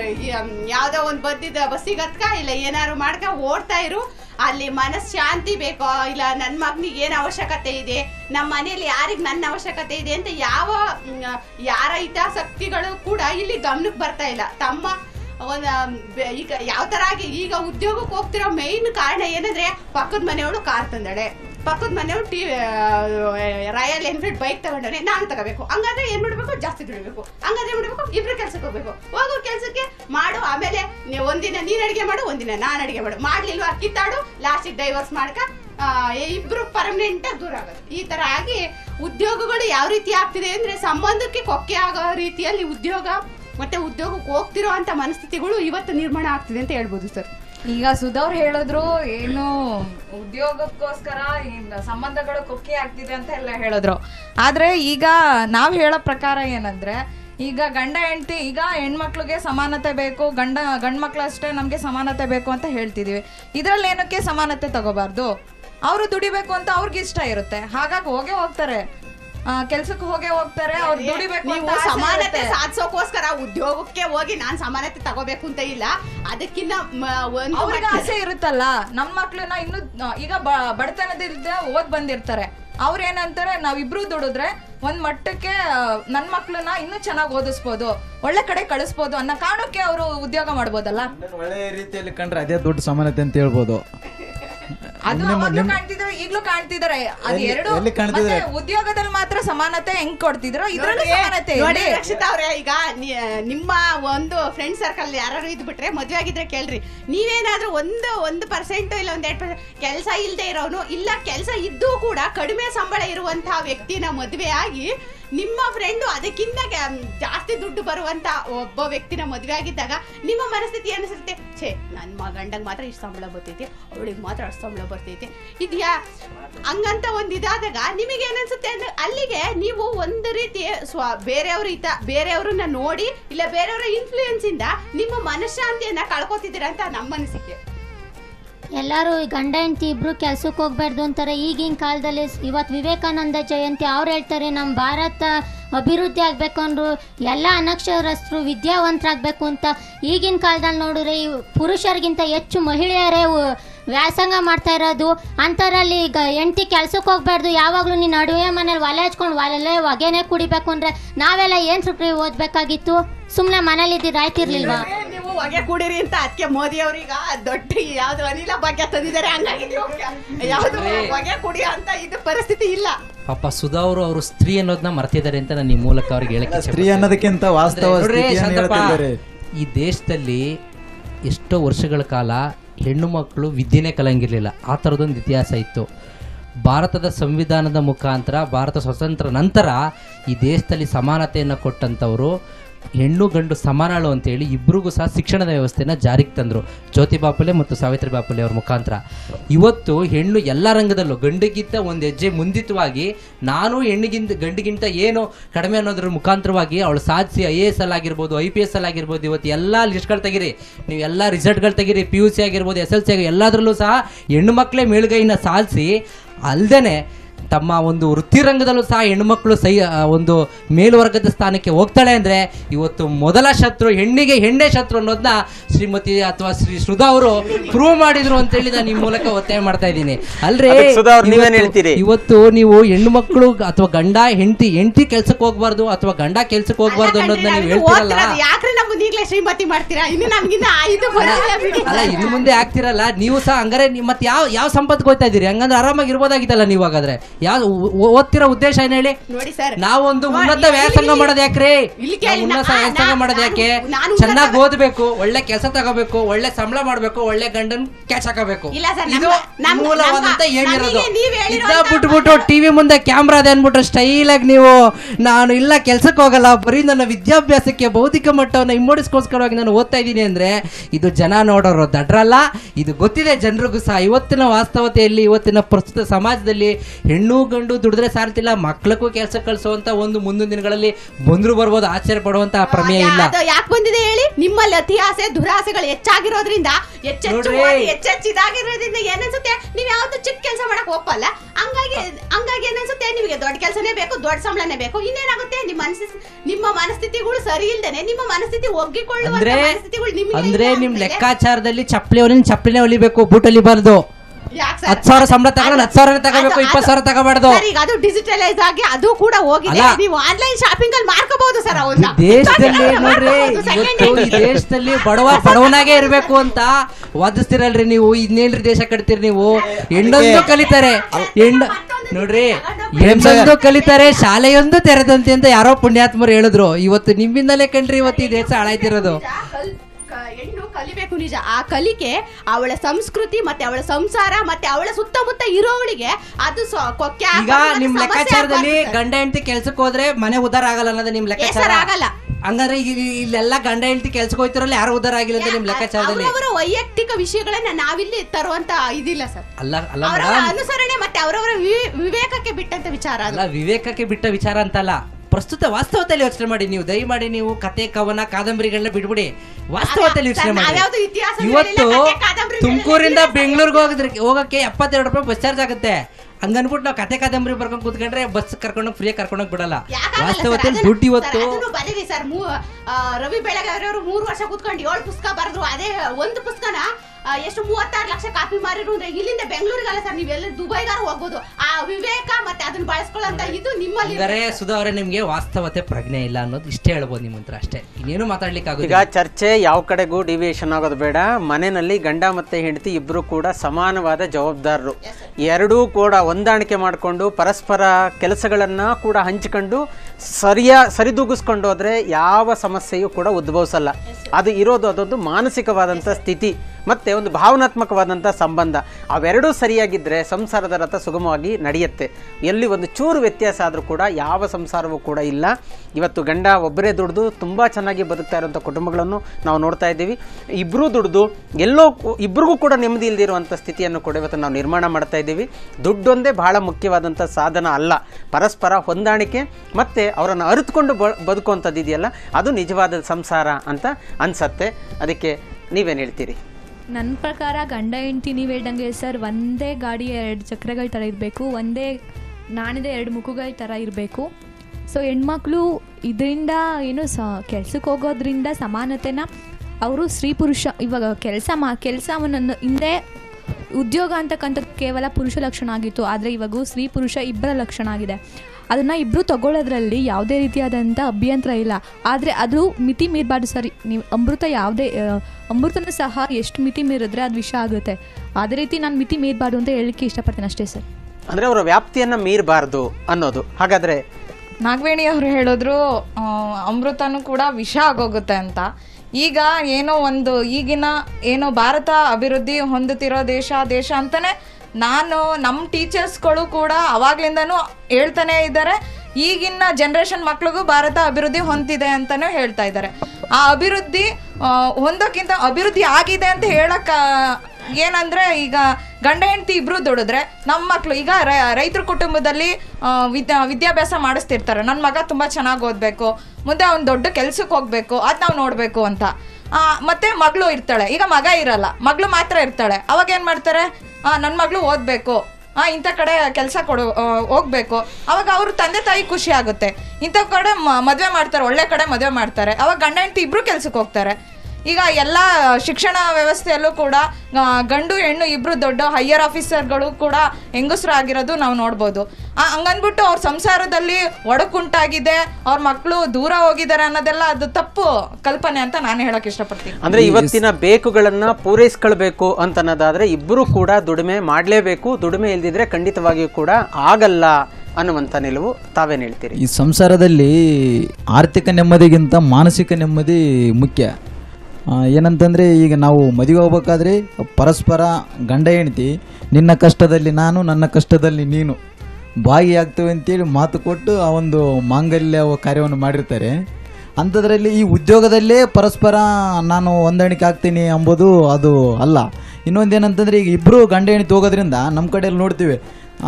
ಯಾವ್ದೋ ಒಂದ್ ಬದ್ದಿದ ಬಸ್ಸಿಗೆ ಹತ್ಕ ಇಲ್ಲ ಏನಾರು ಮಾಡ್ಕ ಓಡ್ತಾ ಇರು ಅಲ್ಲಿ ಮನಸ್ ಶಾಂತಿ ಬೇಕೋ ಇಲ್ಲ ನನ್ನ ಮಗನಿಗೆ ಏನು ಅವಶ್ಯಕತೆ ಇದೆ ನಮ್ಮ ಮನೇಲಿ ಯಾರಿಗೆ ನನ್ನ ಅವಶ್ಯಕತೆ ಇದೆ ಅಂತ ಯಾವ ಮ್, ಯಾರ ಹಿತಾಸಕ್ತಿಗಳು ಕೂಡ ಇಲ್ಲಿ ಗಮನಕ್ಕೆ ಬರ್ತಾ ಇಲ್ಲ ತಮ್ಮ ಒಂದು ಬೆ- ಈಗ ಯಾವ ತರ ಆಗಿ ಈಗ ಉದ್ಯೋಗಕ್ಕೆ ಹೋಗ್ತಿರೋ ಮೈನ್ ಕಾರಣ ಏನಂದ್ರೆ ಪಕ್ಕದ ಮನೆಯವಳು ಕಾರ್ ತಂದಾಳೆ ಪಕ್ಕದ ಮನೆಯವ್ರು ಟಿ ರಾಯಲ್ ಎನ್ಫೀಲ್ಡ್ ಬೈಕ್ ತಗೊಂಡವನೆ ನಾನು ತಗೋಬೇಕು ಹಂಗಾದ್ರೆ ಏನ್ ಮಾಡ್ಬೇಕು ಜಾಸ್ತಿ ದುಡಿಬೇಕು ಹಂಗಾದ್ರೆ ಏನ್ ಮಾಡ್ಬೇಕು ಇಬ್ರು ಕೆಲ್ಸಕ್ಕೆ ಹೋಗ್ಬೇಕು ಹೋಗೋ ಕೆಲ್ಸಕ್ಕೆ ಮಾಡು ಆಮೇಲೆ ನೀ- ಒಂದಿನ ನೀನ್ ಅಡಿಗೆ ಮಾಡು ಒಂದಿನ ನಾನ್ ಅಡಿಗೆ ಮಾಡು ಮಾಡ್ಲಿಲ್ವಾ ಕಿತ್ತಾಡು ಲಾಸ್ಟಿಗೆ ಡೈವರ್ಸ್ ಮಾಡ್ಕ ಆ, ಇಬ್ರು ಪರ್ಮನೆಂಟ್ ದೂರ ಆಗೋದು ಈ ತರ ಆಗಿ ಉದ್ಯೋಗಗಳು ಯಾವ ರೀತಿ ಆಗ್ತಿದೆ ಅಂದ್ರೆ ಸಂಬಂಧಕ್ಕೆ ಕೊಕ್ಕೆ ಆಗೋ ರೀತಿಯಲ್ಲಿ ಉದ್ಯೋಗ ಮತ್ತೆ ಉದ್ಯೋಗಕ್ಕೆ ಹೋಗ್ತಿರೋ ಅಂತ ಮನಸ್ಥಿತಿಗಳು ಇವತ್ತು ನಿರ್ಮಾಣ ಆಗ್ತಿದೆ ಅಂತ ಹೇಳ್ಬೋದು ಸರ್ ಈಗ ಸುಧವ್ರು ಹೇಳಿದ್ರು ಏನು ಉದ್ಯೋಗಕ್ಕೋಸ್ಕರ ಏನ್ ಸಂಬಂಧಗಳು ಕೊಕ್ಕೆ ಆಗ್ತಿದೆ ಅಂತ ಎಲ್ಲ ಹೇಳಿದ್ರು ಆದ್ರೆ ಈಗ ನಾವ್ ಹೇಳೋ ಪ್ರಕಾರ ಏನಂದ್ರೆ ಈಗ ಗಂಡ ಹೆಂಡತಿ ಈಗ ಹೆಣ್ಮಕ್ಳಿಗೆ ಸಮಾನತೆ ಬೇಕು ಗಂಡ ಗಂಡ್ ಮಕ್ಳು ಅಷ್ಟೇ ನಮ್ಗೆ ಸಮಾನತೆ ಬೇಕು ಅಂತ ಹೇಳ್ತಿದೀವಿ ಇದ್ರಲ್ಲಿ ಏನಕ್ಕೆ ಸಮಾನತೆ ತಗೋಬಾರ್ದು ಅವರು ದುಡಿಬೇಕು ಅಂತ ಅವ್ರಿಗೆ ಇಷ್ಟ ಇರುತ್ತೆ ಹಾಗಾಗಿ ಹೋಗೇ ಹೋಗ್ತಾರೆ ಕೆಲ್ಸಕ್ಕೆ ಹೋಗೇ ಹೋಗ್ತಾರೆ ಅವ್ರು ದುಡಿಬೇಕು ಅಂತ ನೀವು ಆಸೆ ಸಮಾನತೆ ಇರುತ್ತೆ. ಸಾಧಿಸೋಕೋಸ್ಕರ ಉದ್ಯೋಗಕ್ಕೆ ಹೋಗಿ ನಾನ್ ಸಮಾನತೆ ತಗೋಬೇಕು ಅಂತ ಇಲ್ಲ ಅದಕ್ಕಿನ್ನ ಮ- ಒಂದು ಅವ್ರಿಗೆ ಮಟ್ಟ- ಆಸೆ ಇರುತ್ತಲ್ಲ ನಮ್ ಮಕ್ಳನ್ನ ಇನ್ನು ಆ, ಈಗ ಬ- ಬಡತನದಿಂದ ಓದ್ ಬಂದಿರ್ತಾರೆ ಅವ್ರ ಏನಂತಾರೆ ನಾವಿಬ್ರು ದುಡಿದ್ರೆ ಒಂದ್ ಮಟ್ಟಕ್ಕೆ ಆ, ನನ್ ಮಕ್ಳನ್ನ ಇನ್ನೂ ಚೆನ್ನಾಗಿ ಓದಿಸ್ಬೋದು ಒಳ್ಳೆ ಕಡೆ ಕಳಿಸ್ಬೋದು ಅನ್ನೋ ಕಾರಣಕ್ಕೆ ಅವರು ಉದ್ಯೋಗ ಮಾಡ್ಬೋದಲ್ಲ ಒಳ್ಳೆ ರೀತಿಯಲ್ಲಿ ಕಂಡ್ರೆ ಅದೇ ದೊಡ್ಡ ಸಮಾನತೆ ಅಂತ ಹೇಳ್ಬೋದು ಅದು ನಿಮ್ಮ- ಅವಾಗ್ಲೂ ನಿಮ್ಮ- ಕಾಣ್ತಿದ್ರು ಈಗ್ಲೂ ಕಾಣ್ತಿದಾರೆ ಅದು ಎಲ್ಲಿ- ಎರಡು ಎಲ್ಲಿ ಕಾಣ್ತಿದಾರೆ? ಮತ್ತೆ ಉದ್ಯೋಗದಲ್ಲಿ ಮಾತ್ರ ಸಮಾನತೆ ಹೆಂಗ್ ಕೊಡ್ತಿದ್ರು ಇದ್ರಲ್ಲೂ ನೋಡಿ, ಸಮಾನತೆ ನೋಡಿ ಇದೆ. ರಕ್ಷಿತಾ ಅವ್ರೆ ಈಗ ನಿ- ನಿಮ್ಮ ಒಂದು ಫ್ರೆಂಡ್ ಸರ್ಕಲ್ ಯಾರು ಇದ್ ಬಿಟ್ರೆ ಮದ್ವೆ ಆಗಿದ್ರೆ ಕೇಳ್ರಿ ನೀವೇನಾದ್ರೂ ಒಂದು ಒಂದು ಪರ್ಸೆಂಟ್ ಇಲ್ಲ ಒಂದ್ ಎರಡು ಪರ್ಸೆಂಟ್ ಕೆಲಸ ಇಲ್ಲದೆ ಇರೋನು ಇಲ್ಲ ಕೆಲಸ ಇದ್ದೂ ಕೂಡ ಕಡಿಮೆ ಸಂಬಳ ಇರುವಂತಹ ವ್ಯಕ್ತಿನ ಮದುವೆ ಆಗಿ ನಿಮ್ಮ ಫ್ರೆಂಡು ಅದಕ್ಕಿಂತ ಗ- ಜಾಸ್ತಿ ದುಡ್ಡು ಬರುವಂತ ಒಬ್ಬ ವ್ಯಕ್ತಿನ ಮದುವೆ ಆಗಿದ್ದಾಗ ನಿಮ್ಮ ಮನಸ್ಥಿತಿ ಅನಿಸುತ್ತೆ ಛೇ ನನ್ನ ಗಂಡಂಗೆ ಮಾತ್ರ ಇಷ್ಟು ಸಂಬಳ ಬರ್ತೈತಿ ಅವಳಿಗೆ ಮಾತ್ರ ಅಷ್ಟು ಸಂಬಳ ಬರ್ತೈತಿ ಇದೆಯಾ ಹಂಗಂತ ಒಂದು ಇದಾದಾಗ ನಿಮಗೆ ಏನನ್ಸುತ್ತೆ ಅಂದ್ರೆ ಅಲ್ಲಿಗೆ ನೀವು ಒಂದು ರೀತಿ ಸ್ವ ಬೇರೆಯವ್ರ ಹಿತ ಬೇರೆಯವ್ರನ್ನ ನೋಡಿ ಇಲ್ಲ ಬೇರೆಯವರ ಇನ್ಫ್ಲೂಯೆನ್ಸ್ ಇಂದ ನಿಮ್ಮ ಮನಃಶಾಂತಿಯನ್ನ ಕಳ್ಕೊತಿದ್ದೀರಾ ಅಂತ ನಮ್ಮ ಅನಿಸಿಕೆ ಎಲ್ಲರೂ ಗಂಡ ಹೆಂಡತಿ ಇಬ್ರು ಕೆಲ್ಸಕ್ಕೆ ಹೋಗ್ಬಾರ್ದು ಅಂತಾರೆ ಈಗಿನ ಕಾಲದಲ್ಲಿ ಇವತ್ತು ವಿವೇಕಾನಂದ ಜಯಂತಿ ಅವ್ರು ಹೇಳ್ತಾರೆ ನಮ್ಮ ಭಾರತ ಅಭಿವೃದ್ಧಿ ಆಗಬೇಕು ಅಂದ್ರು ಎಲ್ಲ ಅನಕ್ಷರಸ್ಥರು ವಿದ್ಯಾವಂತರಾಗಬೇಕು ಅಂತ ಈಗಿನ ಕಾಲದಲ್ಲಿ ನೋಡಿದ್ರೆ ಈ ಪುರುಷರಿಗಿಂತ ಹೆಚ್ಚು ಮಹಿಳೆಯರೇ ಉ- ವ್ಯಾಸಂಗ ಮಾಡ್ತಾ ಇರೋದು ಅಂಥದ್ರಲ್ಲಿ ಈಗ ಹೆಂಡತಿ ಕೆಲ್ಸಕ್ಕೆ ಹೋಗ್ಬಾರ್ದು ಯಾವಾಗಲೂ ನೀನು ಅಡುಗೆ ಮನೇಲಿ ಒಲೆ ಹಚ್ಕೊಂಡು ಒಲೆ ಹೊಗೆನೇ ಕುಡಿಬೇಕು ಅಂದರೆ ನಾವೆಲ್ಲ ಏನು ಸುಪ್ರಿ ಓದಬೇಕಾಗಿತ್ತು ಸುಮ್ಮನೆ ಮನೇಲಿದ್ದೀರಿ ಆಯ್ತಿರ್ಲಿಲ್ವಾ ನೀವು ಹೊಗೆ ಕುಡೀರಿ ಅಂತ ಅದಕ್ಕೆ ಮೋದಿ ಅವ್ರೀಗ ದೊಡ್ಡ ಯಾವ್ದು ಅನಿಲ ಭಾಗ್ಯ ತಂದಿದ್ದಾರೆ ಹಂಗಾಗಿ ನೀವು ಯಾವ್ದು ಹೊಗೆ ಕುಡಿಯೋ ಅಂತ ಇದು ಪರಿಸ್ಥಿತಿ ಇಲ್ಲ ಪಾಪ ಸುಧಾ ಅವರು ಅವರು ಸ್ತ್ರೀ ಅನ್ನೋದನ್ನ ಮರ್ತಿದ್ದಾರೆ ಅಂತ ನಾನು ಈ ಮೂಲಕ ಅವ್ರಿಗೆ ಹೇಳಕ್ಕೆ ಸ್ತ್ರೀ ಇಷ್ಟಪಡ್ತೀನಿ. ಅನ್ನೋದಕ್ಕಿಂತ ವಾಸ್ತವ ಅಂದ್ರೆ ನೋಡ್ರಿ ಸ್ಥಿತಿಯನ್ನು ಶಾಂತಪ್ಪ, ಹೇಳ್ತಿದ್ದಾರೆ. ಈ ದೇಶದಲ್ಲಿ ಎಷ್ಟೋ ವರ್ಷಗಳ ಕಾಲ ಹೆಣ್ಣು ಮಕ್ಕಳು ವಿದ್ಯೆನೇ ಕಲಂಗಿರ್ಲಿಲ್ಲ ಆ ಥರದೊಂದು ಇತಿಹಾಸ ಇತ್ತು ಭಾರತದ ಸಂವಿಧಾನದ ಮುಖಾಂತರ ಭಾರತ ಸ್ವತಂತ್ರ ನಂತರ ಈ ದೇಶದಲ್ಲಿ ಸಮಾನತೆಯನ್ನು ಕೊಟ್ಟಂಥವರು ಹೆಣ್ಣು ಗಂಡು ಸಮಾನಳು ಅಂತೇಳಿ ಇಬ್ಬರಿಗೂ ಸಹ ಶಿಕ್ಷಣದ ವ್ಯವಸ್ಥೆನ ಜಾರಿಗೆ ತಂದರು ಜ್ಯೋತಿಬಾ ಫುಲೆ ಮತ್ತು ಸಾವಿತ್ರಿ ಫುಲೆ ಅವ್ರ ಮುಖಾಂತರ ಇವತ್ತು ಹೆಣ್ಣು ಎಲ್ಲ ರಂಗದಲ್ಲೂ ಗಂಡಿಗಿಂತ ಒಂದು ಹೆಜ್ಜೆ ಮುಂದಿತವಾಗಿ ನಾನು ಹೆಣ್ಣಿಗಿಂತ ಗಂಡಿಗಿಂತ ಏನು ಕಡಿಮೆ ಅನ್ನೋದ್ರ ಮುಖಾಂತರವಾಗಿ ಅವಳು ಸಾಧಿಸಿ ಐ ಎ ಎಸ್ ಅಲ್ಲಿ ಆಗಿರ್ಬೋದು ಐ ಪಿ ಎಸ್ ಅಲ್ಲಿ ಆಗಿರ್ಬೋದು ಇವತ್ತು ಎಲ್ಲ ಲಿಸ್ಟ್ಗಳು ತೆಗಿರಿ ನೀವು ಎಲ್ಲ ರಿಸಲ್ಟ್ಗಳು ತೆಗಿರಿ ಪಿ ಯು ಸಿ ಆಗಿರ್ಬೋದು ಎಸ್ ಎಲ್ ಸಿ ಆಗಿ ಎಲ್ಲದರಲ್ಲೂ ಸಹ ಹೆಣ್ಣು ಮಕ್ಕಳೇ ಮೇಲುಗೈನ ಸಾಧಿಸಿ ಅಲ್ಲದೆ ತಮ್ಮ ಒಂದು ವೃತ್ತಿ ರಂಗದಲ್ಲೂ ಸಹ ಹೆಣ್ಮಕ್ಳು ಸೈ ಆ, ಒಂದು ಮೇಲ್ವರ್ಗದ ಸ್ಥಾನಕ್ಕೆ ಹೋಗ್ತಾಳೆ ಅಂದ್ರೆ ಇವತ್ತು ಮೊದಲ ಶತ್ರು ಹೆಣ್ಣಿಗೆ ಹೆಣ್ಣೆ ಶತ್ರು ಅನ್ನೋದನ್ನ ಶ್ರೀಮತಿ ಅಥವಾ ಶ್ರೀ ಸುಧಾ ಅವರು ಪ್ರೂವ್ ಮಾಡಿದ್ರು ಅಂತೇಳಿ ನಾನು ಈ ಮೂಲಕ ಒತ್ತಾಯ ಮಾಡ್ತಾ ಇದ್ದೀನಿ ಅಲ್ರಿ ಅದಕ್ಕೆ ಸುಧಾ ಅವ್ರು ನೀವೇನ್ ಇವತ್ತು- ಹೇಳ್ತೀರಿ? ಇವತ್ತು ನೀವು ಹೆಣ್ಣು ಮಕ್ಕಳು ಅಥವಾ ಗಂಡ ಹೆಂಡತಿ ಹೆಂಡತಿ ಕೆಲ್ಸಕ್ಕೆ ಹೋಗ್ಬಾರ್ದು ಅಥವಾ ಗಂಡ ಕೆಲ್ಸಕ್ಕೆ ಹೋಗ್ಬಾರ್ದು ಅನ್ನೋದನ್ನ ನೀವು ಹೇಳ್ತೀರಲ್ಲ ಯಾಕ್ರೆ ನಮ್ಮನ್ನ ಈಗಲೇ ಶ್ರೀಮತಿ ಮಾಡ್ತೀರಾ ಇನ್ನು ನಮ್ಗಿನ್ನ ಐದು ಬರೋದಿಲ್ಲ ಬಿಡಿ ಅಲ್ಲ ಇನ್ನು ಮುಂದೆ ಆಗ್ತಿರಲ್ಲ ನೀವು ಸಹ ಹಂಗಾರೆ ನೀವು ಮತ್ತೆ ಯಾವ ಯಾವ ಸಂಪತ್ಗೆ ಹೋಗ್ತಾ ಇದ್ದೀರಿ ಹಂಗಂದ್ರೆ ಆರಾಮಾಗಿ ಇರ್ಬೋದಾಗಿತ್ತಲ್ಲ ನೀವು ಹಾಗಾದ್ರೆ ಯಾವ ಓ- ಓದ್ತಿರೋ ಉದ್ದೇಶ ಏನ್ ಹೇಳಿ ನೋಡಿ ಸರ್ ನಾವೊಂದು ನೋಡಿ, ಉನ್ನತ ಇಲ್ಲಿ- ವ್ಯಾಸಂಗ ಇಲ್ಲಿ- ಮಾಡೋದು ಯಾಕ್ರಿ ಇಲ್ಲಿ ಕೇಳಿ, ನಾವು ಉನ್ನತ ನಾ- ವ್ಯಾಸಂಗ ನಾ- ಮಾಡೋದು ಯಾಕೆ ನಾನು- ನಾನು ಚೆನ್ನಾಗಿ ಉನ್ನತ- ಓದ್ಬೇಕು ಒಳ್ಳೆ ಕೆಲಸ ತಗೋಬೇಕು ಒಳ್ಳೆ ಸಂಬಳ ಮಾಡ್ಬೇಕು ಒಳ್ಳೆ ಗಂಡನ್ ಕ್ಯಾಚ್ ಹಾಕಬೇಕು ಇಲ್ಲ ಸರ್, ಇದು ನಮ್ಮ- ನಮ್ಮ- ಮೂಲವಾದಂತ ನಮ್ಮ- ಏನಿರೋದು ನಮಗೆ ನೀವ್ ಹೇಳಿರೋ ಇದ್ದ ಅಂತ ಬಿಟ್ಬಿಟ್ಟು ಟಿವಿ ಮುಂದೆ ಕ್ಯಾಮ್ರಾ ಅದೇ ಅನ್ಬಿಟ್ರೆ ಸ್ಟೈಲ್ ಆಗಿ ನೀವು ನಾನು ಇಲ್ಲ ಕೆಲ್ಸಕ್ಕೆ ಹೋಗಲ್ಲ ಬರೀ ನನ್ನ ವಿದ್ಯಾಭ್ಯಾಸಕ್ಕೆ ಬೌದ್ಧಿಕ ಮಟ್ಟವನ್ನು ಇಮ್ಮಡಿಸ್ಕೋಸ್ಕರವಾಗಿ ನಾನು ಓದ್ತಾ ಇದ್ದೀನಿ ಅಂದ್ರೆ ಇದು ಜನ ನೋಡೋರು ದಡ್ರಲ್ಲ ಇದು ಗೊತ್ತಿದೆ ಜನರಿಗೂ ಸಹ ಇವತ್ತಿನ ವಾಸ್ತವತೆಯಲ್ಲಿ ಇವತ್ತಿನ ಪ್ರಸ್ತುತ ಸಮಾಜದಲ್ಲಿ ಹೆಣ್ಣು ಗಂಡು ದುಡಿದ್ರೆ ಸಾಲ್ತಿಲ್ಲ ಮಕ್ಳಿಗೂ ಕೆಲಸ ಕಳಿಸುವಂತ ಒಂದು ಮುಂದಿನ ದಿನಗಳಲ್ಲಿ ಬಂದ್ರು ಬರ್ಬೋದು ಆಶ್ಚರ್ಯ ಪಡುವಂತ ಪ್ರಮೇಯ ಇಲ್ಲ ಯಾಕೆ ಬಂದಿದೆ ಹೇಳಿ ನಿಮ್ಮಲ್ಲಿ ಅತಿ ಆಸೆ ದುರಾಸೆಗಳು ಹೆಚ್ಚಾಗಿರೋದ್ರಿಂದ ಹೆಚ್ಚೆಚ್ಚು ನೋಡ್ರಿ. ಓದಿ, ಹೆಚ್ಚೆಚ್ಚು ಇದಾಗಿರೋದ್ರಿಂದ ಏನನ್ಸುತ್ತೆ ನೀವ್ ಯಾವತ್ತು ಚಿಕ್ಕ ಕೆಲಸ ಮಾಡಕ್ ಒಪ್ಪಲ್ಲ ಹಂಗಾಗಿ ಹಂಗಾಗಿ ಏನನ್ಸುತ್ತೆ ನಿಮಗೆ ದೊಡ್ಡ ಕೆಲಸನೇ ಬೇಕು ದೊಡ್ಡ ಸಂಬಳನೇ ಬೇಕು ಇನ್ನೇನಾಗುತ್ತೆ ನಿಮ್ಮ ಮನಸ್ಥಿತಿ ನಿಮ್ಮ ಮನಸ್ಥಿತಿಗಳು ಸರಿ ಇಲ್ದೇನೆ ನಿಮ್ಮ ಮನಸ್ಥಿತಿ ಒಗ್ಗಿಕೊಳ್ಳುವಂತ ಅಂದ್ರೆ ಮನಸ್ಥಿತಿಗಳು ನಿಮ್ಗೆ ಅಂದ್ರೆ ಇಲ್ಲ ನಿಮ್ ಅಂದ್ಮೇಲೆ ಲೆಕ್ಕಾಚಾರದಲ್ಲಿ ಚಪ್ಪಲಿ ಅವನಿನ ಚಪ್ಪಲಿನೇ ಹೊಲಿಬೇಕು ಬೂಟ್ ಹೊಲಿಬಾರ್ದು ಯಾಕ್ ಸರ್? ಹತ್ತು ಸಾವಿರ ಸಂಬಳ ತಗೊಂಡು ಅದು- ಹತ್ತು ಸಾವಿರ ತಗೋಬೇಕು ಅದು- ಇಪ್ಪತ್ತು ಸಾವಿರ ಅದು- ತಗೋಬಾರ್ದು ಸರ್, ಈಗ ಅದು ಡಿಜಿಟಲೈಸ್ ಆಗಿ ಅದು ಕೂಡ ಹೋಗಿದೆ ಅಲ್ಲ. ನೀವು ಆನ್ಲೈನ್ ಶಾಪಿಂಗ್ ಅಲ್ಲಿ ಮಾಡ್ಕೋಬಹುದು ಸರ್ ಅವನ್ನ ದೇಶದಲ್ಲಿ ನೋಡ್ರಿ ಇವತ್ತು ಈ ದೇಶದಲ್ಲಿ ಬಡವ ಬಡವನಾಗೆ ಇರ್ಬೇಕು ಅಂತ ವಾದಿಸ್ತಿರಲ್ರಿ ನೀವು ಇನ್ನೇನ್ರಿ ದೇಶ ಕಟ್ತೀರಿ ನೀವು ಹೆಣ್ಣೊಂದು ಕಲಿತಾರೆ ಹೆಣ್ಣು ನೋಡ್ರಿ ಹೆಣ್ಣೊಂದು ಕಲಿತಾರೆ ಶಾಲೆಯೊಂದು ತೆರೆದಂತೆ ಅಂತ ಯಾರೋ ಪುಣ್ಯಾತ್ಮರು ಹೇಳಿದ್ರು ಇವತ್ತು ನಿಮ್ಮಿಂದಲೇ ಕಣ್ರಿ ಇವತ್ತು ಈ ದೇಶ ಹಾಳಾಯ್ತಿರೋದು ಕಲ್- ಕ- ಹೆಣ್ಣು ಕಲಿಬೇಕು ನಿಜ ಆ ಕಲಿಕೆ ಅವಳ ಸಂಸ್ಕೃತಿ ಮತ್ತೆ ಅವಳ ಸಂಸಾರ ಮತ್ತೆ ಅವಳ ಸುತ್ತಮುತ್ತ ಇರೋವಳಿಗೆ ಅದು ಸ್ವ- ಕೊಕ್ಕೆ ಈಗ ಆಗ್ಬಾರ್ದು, ಮತ್ತೆ ನಿಮ್ ಸಮಸ್ಯೆ ಲೆಕ್ಕಾಚಾರದಲ್ಲಿ ಆಗ್ಬಾರ್ದು ಸರ್. ಗಂಡ ಹೆಂಡತಿ ಕೆಲ್ಸಕ್ಕೆ ಹೋದ್ರೆ ಮನೆ ಉದ್ದಾರ ಆಗಲ್ಲ ಅನ್ನೋದು ನಿಮ್ ಏ ಲೆಕ್ಕಾಚಾರ ಸರ್, ಆಗಲ್ಲ. ಹಂಗಾದ್ರೆ ಈಗ ಇಲ್ಲೆಲ್ಲ ಗಂಡ ಹೆಂಡತಿ ಕೆಲ್ಸಕ್ಕೆ ಹೋಯ್ತಿರಲ್ಲ ಯಾರು ಉದ್ದಾರ ಆಗಿಲ್ಲ ಅಂತ ನಿಮ್ ಲೆಕ್ಕಾಚಾರದಲ್ಲಿ ಅವರವರ ವೈಯಕ್ತಿಕ ವಿಷಯಗಳನ್ನ ನಾವಿಲ್ಲಿ ತರುವಂತ ಇದಿಲ್ಲ ಸರ್ ಅಲ್ಲ ಅಲ್ಲ ಅವರವರ ಮೇಡಮ್ ಅನುಸರಣೆ ಮತ್ತೆ ಅವರವರ ವಿವೇಕಕ್ಕೆ ಬಿಟ್ಟಂತ ವಿಚಾರ ಅದು ಅಲ್ಲ ವಿವೇಕಕ್ಕೆ ಬಿಟ್ಟ ವಿಚಾರ ಅಂತಲ್ಲ ಪ್ರಸ್ತುತ ವಾಸ್ತವತೆಯಲ್ಲಿ ಯೋಚನೆ ಮಾಡಿ ನೀವು ದಯಮಾಡಿ ನೀವು ಕತೆ ಕವನ ಕಾದಂಬರಿಗಳನ್ನ ಬಿಡ್ಬಿಡಿ ವಾಸ್ತವತೆಯಲ್ಲಿ ಯೋಚನೆ ಸರ್, ಮಾಡಿ ನಾವ್ಯಾವ್ದು ಇತಿಹಾಸ ಇವತ್ತು ಹೇಳಿಲ್ಲ, ಕತೆ ಕಾದಂಬರಿ ತುಮಕೂರಿಂದ ಹೇಳಿಲ್ಲ. ಬೆಂಗಳೂರಿಗೆ ಹೋಗಿದ್ರೆ ಹೋಗಕ್ಕೆ ಎಪ್ಪತ್ತೆರಡು ರೂಪಾಯಿ ಬಸ್ ಚಾರ್ಜ್ ಆಗುತ್ತೆ ಹಂಗನ್ಬಿಟ್ಟು ನಾವು ಕತೆ ಕಾದಂಬರಿ ಬರ್ಕೊಂಡು ಕೂತ್ಕೊಂಡ್ರೆ ಬಸ್ ಕರ್ಕೊಂಡೋಗಿ ಫ್ರೀ ಕರ್ಕೊಂಡೋಗಿ ಬಿಡಲ್ಲ ಯಾಕಾಗಲ್ಲ ಸರ್? ವಾಸ್ತವತೆಯಲ್ಲಿ ಅದನ್ನ- ದುಡ್ಡು ಇವತ್ತು ಸರ್, ಅದನ್ನು ಬರೀರಿ ಸರ್ ಮೂ- ಆ, ರವಿ ಬೆಳಗಾವಿಯವರು ಮೂರು ವರ್ಷ ಕೂತ್ಕೊಂಡು ಏಳು ಪುಸ್ತಕ ಬರೆದ್ರು ಅದೇ ಒಂದು ಪುಸ್ತಕನ ಆ, ಎಷ್ಟು ಮೂವತ್ತಾರು ಲಕ್ಷ ಕಾಪಿ ಮಾರಿರು ಅಂದ್ರೆ ಇಲ್ಲಿಂದ ಬೆಂಗಳೂರಿಗಲ್ಲ ಸರ್ ನೀವೆಲ್ಲ ದುಬೈಗಾರ ಹೋಗ್ಬೋದು ಆ ವಿವೇಕ ಮತ್ತೆ ಅದನ್ನ ಬಳಸ್ಕೊಳ್ಳೋಂತ ಇದು ನಿಮ್ಮಲ್ಲಿ ಹಂಗಾರೆ ಸುಧಾ ಅವರೇ ನಿಮ್ಗೆ ವಾಸ್ತವತೆ ಪ್ರಜ್ಞೆ ಇಲ್ಲ ಅನ್ನೋದು ಇಷ್ಟೇ ಹೇಳ್ಬೋದು ನಿಮ್ಮ ಹತ್ರ ಅಷ್ಟೇ ಇನ್ನೇನು ಮಾತಾಡ್ಲಿಕ್ಕೆ ಈಗ ಆಗೋದಿಲ್ಲ ಚರ್ಚೆ ಯಾವ ಕಡೆಗೂ ಡಿವಿಯೇಷನ್ ಆಗೋದು ಬೇಡ ಮನೆಯಲ್ಲಿ ಗಂಡ ಮತ್ತೆ ಹೆಂಡತಿ ಇಬ್ಬರು ಕೂಡ ಸಮಾನವಾದ ಜವಾಬ್ದಾರರು ಎರಡೂ ಕೂಡ ಹೊಂದಾಣಿಕೆ ಮಾಡಿಕೊಂಡು ಪರಸ್ಪರ ಕೆಲಸಗಳನ್ನು ಕೂಡ ಹಂಚಿಕೊಂಡು ಸರಿಯ ಸರಿದೂಗಿಸ್ಕೊಂಡು ಹೋದ್ರೆ ಯಾವ ಸಮಸ್ಯೆಯೂ ಕೂಡ ಉದ್ಭವಿಸಲ್ಲ ಅದು ಇರೋದು ಅದೊಂದು ಮಾನಸಿಕವಾದಂಥ ಸ್ಥಿತಿ ಮತ್ತೆ ಒಂದು ಭಾವನಾತ್ಮಕವಾದಂಥ ಸಂಬಂಧ ಅವೆರಡೂ ಸರಿಯಾಗಿದ್ದರೆ ಸಂಸಾರದ ರಥ ಸುಗಮವಾಗಿ ನಡೆಯುತ್ತೆ ಎಲ್ಲಿ ಒಂದು ಚೂರು ವ್ಯತ್ಯಾಸ ಆದರೂ ಕೂಡ ಯಾವ ಸಂಸಾರವೂ ಕೂಡ ಇಲ್ಲ ಇವತ್ತು ಗಂಡ ಒಬ್ಬರೇ ದುಡಿದು ತುಂಬ ಚೆನ್ನಾಗಿ ಬದುಕ್ತಾ ಇರುವಂಥ ಕುಟುಂಬಗಳನ್ನು ನಾವು ನೋಡ್ತಾ ಇದ್ದೀವಿ ಇಬ್ಬರೂ ದುಡಿದು ಎಲ್ಲೋ ಕು- ಇಬ್ರಿಗೂ ಕೂಡ ನೆಮ್ಮದಿ ಇಲ್ದಿರುವಂಥ ಸ್ಥಿತಿಯನ್ನು ಕೂಡ ಇವತ್ತು ನಾವು ನಿರ್ಮಾಣ ಮಾಡ್ತಾ ಇದ್ದೀವಿ ದುಡ್ಡೊಂದೇ ಬಹಳ ಮುಖ್ಯವಾದಂಥ ಸಾಧನ ಅಲ್ಲ ಪರಸ್ಪರ ಹೊಂದಾಣಿಕೆ ಮತ್ತು ಅವರನ್ನು ಅರಿತುಕೊಂಡು ಬ ಬದುಕುವಂಥದ್ದು ಇದೆಯಲ್ಲ ಅದು ನಿಜವಾದ ಸಂಸಾರ ಅಂತ ಅನ್ಸತ್ತೆ ಅದಕ್ಕೆ ನೀವೇನು ಹೇಳ್ತೀರಿ ನನ್ನ ಪ್ರಕಾರ ಗಂಡ ಹೆಂಡ್ತಿ ನೀವು ಹೇಳ್ದಂಗೆ ಸರ್ ಒಂದೇ ಗಾಡಿ ಎರಡು ಚಕ್ರಗಳ ಥರ ಇರಬೇಕು ಒಂದೇ ನಾಣ್ಯದ ಎರಡು ಮುಖಗಳ ಥರ ಇರಬೇಕು ಸೊ ಹೆಣ್ಮಕ್ಳು ಇದರಿಂದ ಏನು ಸ ಕೆಲ್ಸಕ್ಕೆ ಹೋಗೋದ್ರಿಂದ ಸಮಾನತೆನ ಅವರು ಸ್ತ್ರೀ ಪುರುಷ ಇವಾಗ ಕೆಲಸ ಮಾ ಕೆಲಸವನ್ನು ಹಿಂದೆ ಉದ್ಯೋಗ ಅಂತಕ್ಕಂಥದ್ದು ಕೇವಲ ಪುರುಷ ಲಕ್ಷಣ ಆಗಿತ್ತು ಆದರೆ ಇವಾಗ ಸ್ತ್ರೀ ಪುರುಷ ಇಬ್ಬರ ಲಕ್ಷಣ ಆಗಿದೆ ಅದನ್ನು ಇಬ್ಬರು ತಗೊಳ್ಳೋದ್ರಲ್ಲಿ ಯಾವುದೇ ರೀತಿಯಾದಂಥ ಅಭ್ಯಂತರ ಇಲ್ಲ ಆದರೆ ಅದು ಮಿತಿ ಮೀರಬಾರ್ದು ಸರಿ ನೀವು ಅಮೃತ ಯಾವುದೇ ಆ, ಅಮೃತನೂ ಸಹ ಎಷ್ಟು ಮಿತಿ ಮೀರಿದ್ರೆ ಅದು ವಿಷ ಆಗುತ್ತೆ ಅದೇ ರೀತಿ ನಾನು ಮಿತಿ ಮೀರಬಾರ್ದು ಅಂತ ಹೇಳಲಿಕ್ಕೆ ಇಷ್ಟಪಡ್ತೀನಿ ಅಷ್ಟೇ ಸರ್ ಅಂದರೆ ಅವರ ವ್ಯಾಪ್ತಿಯನ್ನು ಮೀರಬಾರ್ದು ಅನ್ನೋದು ಹಾಗಾದರೆ ನಾಗವೇಣಿ ಅವರು ಹೇಳಿದ್ರು ಆ, ಅಮೃತನೂ ಕೂಡ ವಿಷ ಆಗೋಗುತ್ತೆ ಅಂತ ಈಗ ಏನೋ ಒಂದು ಈಗಿನ ಏನೋ ಭಾರತ ಅಭಿವೃದ್ಧಿ ಹೊಂದುತ್ತಿರೋ ದೇಶ ದೇಶ ಅಂತಾನೆ ನಾನು ನಮ್ಮ ಟೀಚರ್ಸ್ಗಳು ಕೂಡ ಅವಾಗ್ಲಿಂದನೂ ಹೇಳ್ತಾನೆ ಇದ್ದಾರೆ ಈಗಿನ ಜನ್ರೇಷನ್ ಮಕ್ಳಿಗೂ ಭಾರತ ಅಭಿವೃದ್ಧಿ ಹೊಂದಿದೆ ಅಂತಾನೂ ಹೇಳ್ತಾ ಇದ್ದಾರೆ ಆ ಅಭಿವೃದ್ಧಿ ಆ, ಹೊಂದೋಕ್ಕಿಂತ ಅಭಿವೃದ್ಧಿ ಆಗಿದೆ ಅಂತ ಹೇಳಕ್ ಆ, ಏನಂದ್ರೆ ಈಗ ಗಂಡ ಹೆಂಡತಿ ಇಬ್ರು ದುಡಿದ್ರೆ ನಮ್ಮ ಮಕ್ಳು ಈಗ ರೈತರ ಕುಟುಂಬದಲ್ಲಿ ಆ, ವಿದ್ಯಾ ವಿದ್ಯಾಭ್ಯಾಸ ಮಾಡಿಸ್ತಿರ್ತಾರೆ ನನ್ನ ಮಗ ತುಂಬಾ ಚೆನ್ನಾಗಿ ಓದ್ಬೇಕು ಮುಂದೆ ಅವ್ನು ದೊಡ್ಡ ಕೆಲ್ಸಕ್ಕೆ ಹೋಗ್ಬೇಕು ಅದ್ ನಾವು ನೋಡ್ಬೇಕು ಅಂತ ಆ, ಮತ್ತೆ ಮಗಳು ಇರ್ತಾಳೆ ಈಗ ಮಗ ಇರಲ್ಲ ಮಗಳು ಮಾತ್ರ ಇರ್ತಾಳೆ ಅವಾಗ ಏನ್ ಮಾಡ್ತಾರೆ ನನ್ನ ಮಗಳು ಓದ್ಬೇಕು ಆ ಇಂಥ ಕಡೆ ಕೆಲಸ ಕೊಡು ಆ, ಹೋಗ್ಬೇಕು ಅವಾಗ ಅವ್ರ ತಂದೆ ತಾಯಿ ಖುಷಿ ಆಗುತ್ತೆ ಇಂಥ ಕಡೆ ಮ- ಮದ್ವೆ ಮಾಡ್ತಾರೆ ಒಳ್ಳೆ ಕಡೆ ಮದ್ವೆ ಮಾಡ್ತಾರೆ ಅವಾಗ ಗಂಡ ಹೆಂಡತಿ ಇಬ್ರು ಕೆಲ್ಸಕ್ಕೆ ಹೋಗ್ತಾರೆ ಈಗ ಎಲ್ಲ ಶಿಕ್ಷಣ ವ್ಯವಸ್ಥೆಯಲ್ಲೂ ಕೂಡ ಆ, ಗಂಡು ಹೆಣ್ಣು ಇಬ್ರು ದೊಡ್ಡ ಹೈಯರ್ ಆಫೀಸರ್ಗಳು ಕೂಡ ಹೆಂಗಸರು ಆಗಿರೋದು ನಾವು ನೋಡ್ಬೋದು ಆ, ಹಂಗನ್ಬಿಟ್ಟು ಅವ್ರ ಸಂಸಾರದಲ್ಲಿ ಒಡಕುಂಟಾಗಿದೆ ಅವ್ರ ಮಕ್ಕಳು ದೂರ ಹೋಗಿದ್ದಾರೆ ಅನ್ನೋದೆಲ್ಲ ಅದು ತಪ್ಪು ಕಲ್ಪನೆ ಅಂತ ನಾನು ಹೇಳಕ್ ಇಷ್ಟಪಡ್ತೀನಿ ಅಂದರೆ ಇವತ್ತಿನ ಬೇಕುಗಳನ್ನು ಪೂರೈಸ್ಕೊಳ್ಬೇಕು ಅಂತ ಅನ್ನೋದಾದರೆ ಇಬ್ಬರು ಕೂಡ ದುಡಿಮೆ ಮಾಡಲೇಬೇಕು ದುಡಿಮೆ ಇಲ್ದಿದ್ರೆ ಖಂಡಿತವಾಗಿಯೂ ಕೂಡ ಆಗಲ್ಲ ಅನ್ನುವಂಥ ನಿಲುವು ತಾವೇನು ಹೇಳ್ತೀರಿ ಈ ಸಂಸಾರದಲ್ಲಿ ಆರ್ಥಿಕ ನೆಮ್ಮದಿಗಿಂತ ಮಾನಸಿಕ ನೆಮ್ಮದಿ ಮುಖ್ಯ ಆ, ಏನಂತಂದರೆ ಈಗ ನಾವು ಮದುವೆ ಹೋಗ್ಬೇಕಾದ್ರೆ ಪರಸ್ಪರ ಗಂಡ ಹೆಂಡ್ತಿ ನಿನ್ನ ಕಷ್ಟದಲ್ಲಿ ನಾನು ನನ್ನ ಕಷ್ಟದಲ್ಲಿ ನೀನು ಭಾಗಿಯಾಗ್ತೇವೆ ಅಂತೇಳಿ ಮಾತು ಕೊಟ್ಟು ಆ ಒಂದು ಮಾಂಗಲ್ಯ ಕಾರ್ಯವನ್ನು ಮಾಡಿರ್ತಾರೆ ಅಂಥದ್ರಲ್ಲಿ ಈ ಉದ್ಯೋಗದಲ್ಲೇ ಪರಸ್ಪರ ನಾನು ಹೊಂದಾಣಿಕೆ ಆಗ್ತೀನಿ ಎಂಬುದು ಅದು ಅಲ್ಲ ಇನ್ನೊಂದೇನಂತಂದರೆ ಈಗ ಇಬ್ಬರು ಗಂಡ ಹೆಂಡ್ತಿ ಹೋಗೋದ್ರಿಂದ ನಮ್ಮ ಕಡೆಯಲ್ಲಿ ನೋಡ್ತೀವಿ ಆ,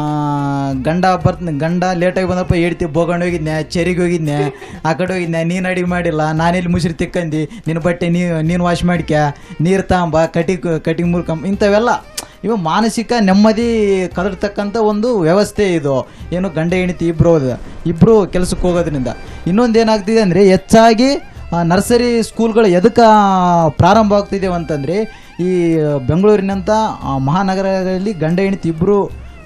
ಗಂಡ ಬರ್ತ ಗಂಡ ಲೇಟಾಗಿ ಬಂದಪ್ಪ ಹೇಳ್ತಿ ಬೋಗಂಡ್ ಹೋಗಿದ್ನೆ ಚೆರಿಗೆ ಹೋಗಿದ್ನೆ ಆ ಕಡೆ ಹೋಗಿದ್ನೆ ನೀನು ಅಡಿಗೆ ಮಾಡಿಲ್ಲ ನಾನೆಲ್ಲಿ ಮುಸ್ರಿ ತಿಕ್ಕಂದು ನಿನ್ನ ಬಟ್ಟೆ ನೀ ನೀನು ವಾಶ್ ಮಾಡ್ಕ್ಯ ನೀರು ತಾಂಬ ಕಟಿಂಗ್ ಕಟಿಂಗ್ ಮುರ್ಕಂಬ ಇಂಥವೆಲ್ಲ ಇವು ಮಾನಸಿಕ ನೆಮ್ಮದಿ ಕದಡ್ತಕ್ಕಂಥ ಒಂದು ವ್ಯವಸ್ಥೆ ಇದು ಏನು ಗಂಡ ಹೆಂಡತಿ ಇಬ್ಬರು ಇಬ್ಬರು ಕೆಲಸಕ್ಕೆ ಹೋಗೋದ್ರಿಂದ ಇನ್ನೊಂದು ಏನಾಗ್ತಿದೆ ಅಂದರೆ ಹೆಚ್ಚಾಗಿ ಆ, ನರ್ಸರಿ ಸ್ಕೂಲ್ಗಳು ಎದಕ್ಕೆ ಪ್ರಾರಂಭ ಆಗ್ತಿದ್ದೇವೆ ಅಂತಂದರೆ ಈ ಬೆಂಗಳೂರಿನಂಥ ಆ, ಮಹಾನಗರಗಳಲ್ಲಿ ಗಂಡ ಹೆಂಡತಿ ಇಬ್ಬರು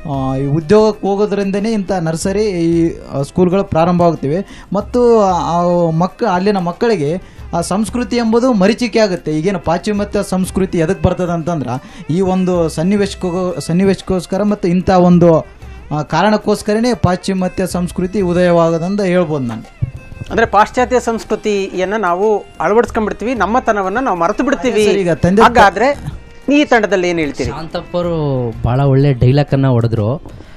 ಈ ಉದ್ಯೋಗಕ್ಕೆ ಹೋಗೋದ್ರಿಂದನೇ ಇಂಥ ನರ್ಸರಿ ಈ ಆ, ಸ್ಕೂಲ್ಗಳು ಪ್ರಾರಂಭ ಆಗ್ತಿವೆ ಮತ್ತು ಆ ಮಕ್ಕ ಅಲ್ಲಿನ ಮಕ್ಕಳಿಗೆ ಆ ಸಂಸ್ಕೃತಿ ಎಂಬುದು ಮರೀಚಿಕೆ ಆಗುತ್ತೆ ಈಗೇನು ಪಾಶ್ಚಿಮಾತ್ಯ ಸಂಸ್ಕೃತಿ ಎದಕ್ಕೆ ಬರ್ತದೆ ಅಂತಂದ್ರೆ ಈ ಒಂದು ಸನ್ನಿವೇಶಕ್ಕೋ ಸನ್ನಿವೇಶಕ್ಕೋಸ್ಕರ ಮತ್ತು ಇಂಥ ಒಂದು ಆ, ಕಾರಣಕ್ಕೋಸ್ಕರನೇ ಪಾಶ್ಚಿಮಾತ್ಯ ಸಂಸ್ಕೃತಿ ಉದಯವಾಗೋದಂತ ಹೇಳ್ಬೋದು ನಾನು ಅಂದ್ರೆ ಪಾಶ್ಚಾತ್ಯ ಸಂಸ್ಕೃತಿಯನ್ನ ನಾವು ಅಳವಡಿಸ್ಕೊಂಡ್ಬಿಡ್ತೀವಿ ನಮ್ಮತನವನ್ನ ನಾವು ಮರೆತು ಬಿಡ್ತೀವಿ ಸರ್, ಈಗ ತಂದೆ- ಹಾಗಾದ್ರೆ ಈ ತಂಡದಲ್ಲಿ ಏನ್ ಹೇಳ್ತೀರಿ ಶಾಂತಪ್ಪರು ಭಾಳ ಒಳ್ಳೆ ಡೈಲಾಗನ್ನು ಹೊಡೆದ್ರು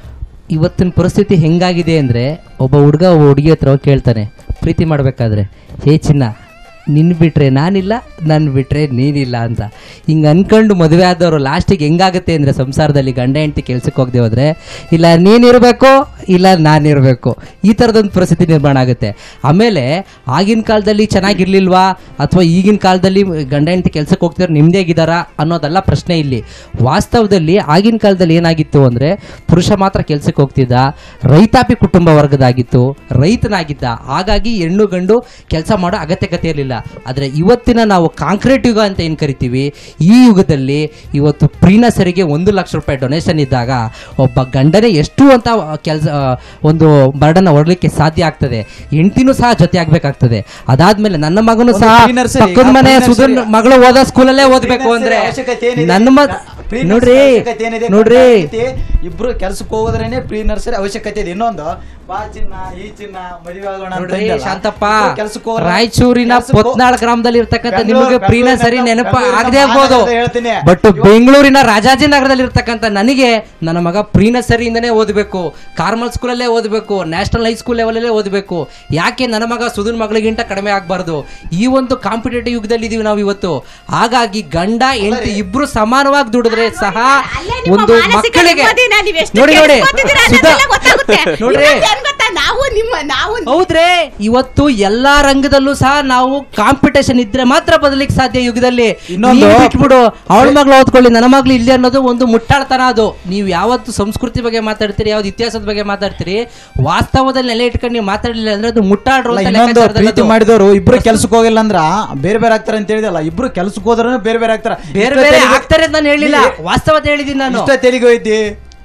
ಇವತ್ತಿನ ಪರಿಸ್ಥಿತಿ ಹೆಂಗಾಗಿದೆ ಅಂದರೆ ಒಬ್ಬ ಹುಡುಗ ಒಬ್ಬ ಹುಡುಗಿ ಹತ್ರ ಹೋಗಿ ಕೇಳ್ತಾನೆ ಪ್ರೀತಿ ಮಾಡಬೇಕಾದ್ರೆ ಹೇ ಚಿನ್ನ ನಿನ್ನ ಬಿಟ್ರೆ ನಾನಿಲ್ಲ ನನ್ನ ಬಿಟ್ರೆ ನೀನಿಲ್ಲ ಅಂತ ಹಿಂಗೆ ಅನ್ಕೊಂಡು ಮದುವೆ ಆದವರು ಲಾಸ್ಟಿಗೆ ಹೆಂಗಾಗುತ್ತೆ ಅಂದರೆ ಸಂಸಾರದಲ್ಲಿ ಗಂಡ ಹೆಂಡತಿ ಕೆಲ್ಸಕ್ಕೆ ಹೋಗದೆ ಹೋದರೆ ಇಲ್ಲ ನೀನಿರಬೇಕು ಇಲ್ಲ ನಾನಿರಬೇಕು ಈ ಥರದೊಂದು ಪರಿಸ್ಥಿತಿ ನಿರ್ಮಾಣ ಆಗುತ್ತೆ ಆಮೇಲೆ ಆಗಿನ ಕಾಲದಲ್ಲಿ ಚೆನ್ನಾಗಿರ್ಲಿಲ್ವಾ ಅಥವಾ ಈಗಿನ ಕಾಲದಲ್ಲಿ ಗಂಡ ಹೆಂಡತಿ ಕೆಲ್ಸಕ್ಕೆ ಹೋಗ್ತಿರೋ ನಿಮ್ಮದೇಗಿದ್ದಾರಾ ಅನ್ನೋದಲ್ಲ ಪ್ರಶ್ನೆ ಇಲ್ಲಿ ವಾಸ್ತವದಲ್ಲಿ ಆಗಿನ ಕಾಲದಲ್ಲಿ ಏನಾಗಿತ್ತು ಅಂದರೆ ಪುರುಷ ಮಾತ್ರ ಕೆಲ್ಸಕ್ಕೆ ಹೋಗ್ತಿದ್ದ ರೈತಾಪಿ ಕುಟುಂಬ ವರ್ಗದಾಗಿತ್ತು ರೈತನಾಗಿದ್ದ ಹಾಗಾಗಿ ಹೆಣ್ಣು ಗಂಡು ಕೆಲಸ ಮಾಡೋ ಅಗತ್ಯಕತೆ ಇರಲಿಲ್ಲ ಆದರೆ ಇವತ್ತಿನ ನಾವು ಕಾಂಕ್ರೀಟ್ ಯುಗ ಅಂತ ಏನು ಕರಿತೀವಿ ಈ ಯುಗದಲ್ಲಿ ಇವತ್ತು ಪ್ರೀನಸರಿಗೆ ಒಂದು ಲಕ್ಷ ರೂಪಾಯಿ ಡೊನೇಷನ್ ಇದ್ದಾಗ ಒಬ್ಬ ಗಂಡನೇ ಎಷ್ಟು ಅಂತ ಕೆಲಸ ಒಂದು ಬರ್ಡನ್ನ ಹೊರಲಿಕ್ಕೆ ಸಾಧ್ಯ ಆಗ್ತದೆ ಹೆಂಡತಿನೂ ಸಹ ಜೊತೆ ಆಗ್ಬೇಕಾಗ್ತದೆ ಅದಾದ್ಮೇಲೆ ನನ್ನ ಮಗನು ಒಂದು ಸಹ pre-nursery, ಪಕ್ಕದ ಆ ಮನೆ pre-nursery- ಸುಧನ್ ಮಗಳು ಓದೋ ಸ್ಕೂಲಲ್ಲೇ ಓದ್ಬೇಕು ಅಂದ್ರೆ ಅವಶ್ಯಕತೆ ಏನಿದೆ? ನನ್ನ ಮ ಪ್ರೀ ನೋಡ್ರಿ ನರ್ಸರಿ ಅವಶ್ಯಕತೆ ಏನಿದೆ? ನೋಡ್ರಿ ಗಂಡ ಹೆಂಡತಿ ಇಬ್ರು ಕೆಲ್ಸಕ್ಕೆ ಹೋಗೋದ್ರೇನೆ ಪ್ರೀ ನರ್ಸರಿ ಅವಶ್ಯಕತೆ ಇದೆ ಇನ್ನೊಂದು ಬಾ ಚಿನ್ನ ಈ ಚಿನ್ನ ಮದುವೆ ಆಗೋಣ ಅಂತ ನೋಡ್ರಿ ಅಂದಲ್ಲ. ಶಾಂತಪ್ಪ ಇಬ್ರು ಕೆಲ್ಸಕ್ಕೆ ಹೋಗೋರು- ರಾಯಚೂರಿನ ಕೆಲ್ಸಕ್ಕೆ ಹೋ- ಪೊತ್ನಾಳ್ ಗ್ರಾಮದಲ್ಲಿ ಇರ್ತಕ್ಕಂಥ ಬೆಂಗಳೂರು- ನಿಮಗೆ ಪ್ರೀನ ಸರಿ ಬೆಂಗಳೂರಿನ- ನೆನಪ ಬೆಂಗಳೂರಿನ ಆಗದೆ ಆಗ್ಬೋದು ಮಹಾನಗರದ ಹೇಳ್ತೀನಿ. ಬಟ್ ಬೆಂಗಳೂರಿನ ರಾಜಾಜಿನಗರದಲ್ಲಿ ಇರ್ತಕ್ಕಂಥ ನನಗೆ ನನ್ನ ಮಗ ಪ್ರೀ ನರ್ಸರಿಯಿಂದನೇ ಓದಬೇಕು ಕಾರ್ಮಲ್ ಸ್ಕೂಲಲ್ಲೇ ಓದಬೇಕು ನ್ಯಾಷನಲ್ ಹೈಸ್ಕೂಲ್ ಲೆವೆಲಲ್ಲೇ ಓದಬೇಕು ಯಾಕೆ ನನ್ನ ಮಗ ಸುಧನ್ ಮಗಳಿಗಿಂತ ಕಡಿಮೆ ಆಗಬಾರ್ದು ಈ ಒಂದು ಕಾಂಪಿಟೇಟಿವ್ ಯುಗದಲ್ಲಿ ಇದೀವಿ ನಾವು ಇವತ್ತು ಹಾಗಾಗಿ ಗಂಡ ಹೆಂಡತಿ ಇಬ್ರು ಸಮಾನವಾಗಿ ದುಡಿದ್ರೆ ಸಹ ಅಲ್ಲೇ ನಿಮ್ಮ ಒಂದು ಮಾನಸಿಕ ಮಕ್ಕಳಿಗೆ ನೆಮ್ಮದಿನ ನೀವ್ ಎಷ್ಟು ನೋಡಿ ನೋಡಿ ಕೆಡ್ಸ್ಕೊತಿದ್ದೀರಾ ಸುಧಾ ಅನ್ನೋದೆಲ್ಲ ಗೊತ್ತಾಗುತ್ತೆ. ನೋಡ್ರಿ ಇವತ್ತೇನ್ ಗೊತ್ತಾ, ನಾವು ನಿಮ್ಮ ನಾವು ಹೌದ್ರೇ ಇವತ್ತು ಎಲ್ಲಾ ರಂಗದಲ್ಲೂ ಸಹ ನಾವು ಕಾಂಪಿಟೇಷನ್ ಇದ್ರೆ ಮಾತ್ರ ಬದಲಿಕ್ಕೆ ಸಾಧ್ಯ ಯುಗದಲ್ಲಿ ಇನ್ನೊಂದು- ನೀವ್ ಬಿಟ್ಬಿಡು ಅವಳ ಮಗಳು ಓದ್ಕೊಳ್ಳಿ ನನ್ನ ಮಗಳು ಇಲ್ಲಿ ಅನ್ನೋದು ಒಂದು ಮುಟ್ಟಾಳ್ತನ ಅದು ನೀವು ಯಾವತ್ತು ಸಂಸ್ಕೃತಿ ಬಗ್ಗೆ ಮಾತಾಡ್ತೀರಿ ಯಾವ್ದು ಇತಿಹಾಸದ ಬಗ್ಗೆ ಮಾತಾಡ್ತೀರಿ ವಾಸ್ತವದಲ್ಲಿ ನೆಲೆ ಇಟ್ಕೊಂಡು ನೀವು ಮಾತಾಡಲಿಲ್ಲ ಅಂದ್ರೆ ಅದು ಮುಟ್ಟಾಡ್ರು ಅಲ್ಲ, ಅಂತ ಇನ್ನೊಂದು ಲೆಕ್ಕಾಚಾರದಲ್ಲಿ ಪ್ರೀತಿ ಅದು. ಮಾಡಿದವರು ಇಬ್ರು ಕೆಲ್ಸಕ್ಕೆ ಹೋಗಿಲ್ಲ ಅಂದ್ರ ಬೇರೆ ಬೇರೆ ಆಗ್ತಾರೆ ಅಂತ ಹೇಳಿದಲ್ಲ ಇಬ್ರು ಕೆಲ್ಸಕ್ಕೆ ಹೋದ್ರೂ ಬೇರೆ ಬೇರೆ ಆಗ್ತಾರ ಬೇರೆ ಬೇರೆ ಆಗ್ತಾರೆ ಅಂತ ನಾನು ಹೇಳಿಲ್ಲ ವಾಸ್ತವತೆ ಹೇಳಿದೀನಿ ನಾನು ಇಷ್ಟ ತೆಲಿಗೆ ಹೋಯ್ತಿ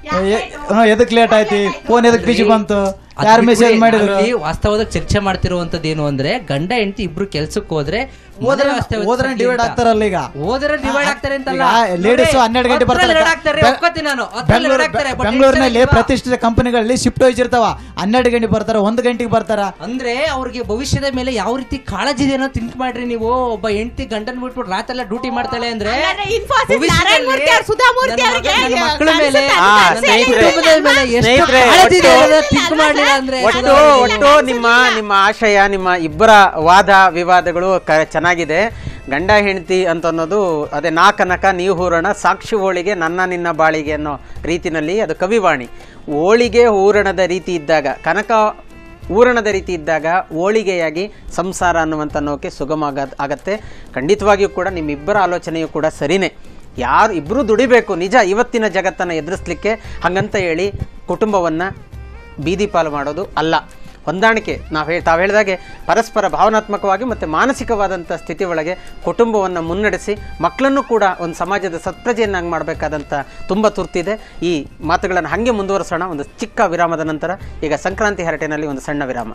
ಎದಕ್ ಲೇಟ್ ಆಯ್ತಿ ಫೋನ್ ಎದಕ್ ಬಿಸಿ ಬಂತು ಅದ್ ಯಾರು ಬಿಟ್ಬಿಡಿ, ಮೆಸೇಜ್ ಮಾಡಿದ್ರು ನಾವಿಲ್ಲಿ ವಾಸ್ತವದ ಚರ್ಚೆ ಮಾಡ್ತಿರುವಂತದ್ದು ಏನು ಅಂದ್ರೆ ಗಂಡ ಹೆಂಡತಿ ಇಬ್ರು ಕೆಲ್ಸಕ್ಕೆ ಹೋದ್ರೆ ಹೋದ್ರೆ ವ್ಯವಸ್ಥೆ ಹೋದ್ರೆ ಇರ್ಲಿ ಡಿವೈಡ್ ಅಂತ. ಆಗ್ತಾರಲ್ಲ ಈಗ ಹೋದ್ರೆ ಡಿವೈಡ್ ಆಗ್ತಾರೆ ಅಂತಲ್ಲ ಲೇಡೀಸ್ ಹನ್ನೆರಡು ಗಂಟೆ ಹತ್ತರಲ್ಲಿ ಬರ್ತಾರೆ ಎರಡು ಆಗ್ತಾರೆ, ಬೆ- ಒಪ್ಕೊತೀನಿ ನಾನು. ಹತ್ತರಲ್ಲಿ ಎರಡು ಬೆಂಗಳೂರು- ಆಗ್ತಾರೆ, but ಬೆಂಗಳೂರಿನಲ್ಲಿ ಎಷ್ಟು ಜನ ಪ್ರತಿಷ್ಠಿತ ಕಂಪನಿಗಳಲ್ಲಿ ಶಿಫ್ಟ್ ವೈಸ್ ಇರ್ತಾವ ಹನ್ನೆರಡು ಗಂಟೆ ಬರ್ತಾರ ಒಂದು ಗಂಟೆಗೆ ಬರ್ತಾರ ಅಂದ್ರೆ ಅವ್ರಿಗೆ ಭವಿಷ್ಯದ ಮೇಲೆ ಯಾವ ರೀತಿ ಕಾಳಜಿ ಇದೆ ಅನ್ನೋ ಥಿಂಕ್ ಮಾಡ್ರಿ ನೀವು ಒಬ್ಬ ಹೆಂಡತಿ ಗಂಡನ್ ಬಿಟ್ಬಿಟ್ಟು ರಾತ್ರಿ ಎಲ್ಲ ಡ್ಯೂಟಿ ಮಾಡ್ತಾಳೆ ಅಂದ್ರೆ ಹಂಗಾದ್ರೆ Infosys ಭವಿಷ್ಯದಲ್ಲಿ ನಾರಾಯಣ ಮೂರ್ತಿ ಅವ್ರು, ಸುಧಾಮೂರ್ತಿ ನನ್ನ ಅವ್ರಿಗೆ ಮಗ- ನನ್ನ ಕನಸು ಮಕ್ಕಳ ಮೇಲೆ ಕನಸು ಆ, ಕನಸು ಸ್ನೇಹಿತರೆ, ಕುಟುಂಬದ ಮೇಲೆ ಎಷ್ಟು ಸ್ನೇಹಿತರೆ, ಕಾಳಜಿ ಇದೆ ಒಟ್ಟು- ಅನ್ನೋದನ್ನ think ಮಾಡ್ಲಿಲ್ಲ ಅಂದ್ರೆ ಒಟ್ಟು ಸುಧಾಮೂರ್ತಿ ಒಟ್ಟು ನಿಮ್ಮ ನಿಮ್ಮ ಆಶಯ ನಿಮ್ಮ ಇಬ್ಬರ ವಾದ ವಿವಾದಗಳು ಕ ಚೆನ್ನಾಗಿದೆ ಗಂಡ ಹೆಂಡತಿ ಅಂತ ಅನ್ನೋದು ಅದೇ ನಾ ಕನಕ ನೀವು ಹೂರಣ ಸಾಕ್ಷಿ ಹೋಳಿಗೆ ನನ್ನ ನಿನ್ನ ಬಾಳಿಗೆ ಅನ್ನೋ ರೀತಿನಲ್ಲಿ ಅದು ಕವಿವಾಣಿ ಹೋಳಿಗೆ ಹೂರಣದ ರೀತಿ ಇದ್ದಾಗ ಕನಕ ಊರಣದ ರೀತಿ ಇದ್ದಾಗ ಹೋಳಿಗೆಯಾಗಿ ಸಂಸಾರ ಅನ್ನುವಂಥ ಅನ್ನೋಕೆ ಸುಗಮ ಆಗ ಆಗತ್ತೆ ಖಂಡಿತವಾಗಿಯೂ ಕೂಡ ನಿಮ್ಮಿಬ್ಬರ ಆಲೋಚನೆಯೂ ಕೂಡ ಸರಿನೇ ಯಾರು ಇಬ್ಬರೂ ದುಡಿಬೇಕು ನಿಜ ಇವತ್ತಿನ ಜಗತ್ತನ್ನು ಎದುರಿಸ್ಲಿಕ್ಕೆ ಹಾಗಂತ ಹೇಳಿ ಕುಟುಂಬವನ್ನು ಬೀದಿ ಪಾಲು ಮಾಡೋದು ಅಲ್ಲ ಹೊಂದಾಣಿಕೆ ನಾವು ಹೇಳಿ ತಾವು ಹೇಳಿದಾಗೆ ಪರಸ್ಪರ ಭಾವನಾತ್ಮಕವಾಗಿ ಮತ್ತು ಮಾನಸಿಕವಾದಂಥ ಸ್ಥಿತಿ ಒಳಗೆ ಕುಟುಂಬವನ್ನು ಮುನ್ನಡೆಸಿ ಮಕ್ಕಳನ್ನು ಕೂಡ ಒಂದು ಸಮಾಜದ ಸತ್ಪ್ರಜೆಯನ್ನಾಗಿ ಮಾಡಬೇಕಾದಂಥ ತುಂಬ ತುರ್ತಿದೆ ಈ ಮಾತುಗಳನ್ನು ಹಾಗೆ ಮುಂದುವರಿಸೋಣ ಒಂದು ಚಿಕ್ಕ ವಿರಾಮದ ನಂತರ ಈಗ ಸಂಕ್ರಾಂತಿ ಹರಟೆನಲ್ಲಿ ಒಂದು ಸಣ್ಣ ವಿರಾಮ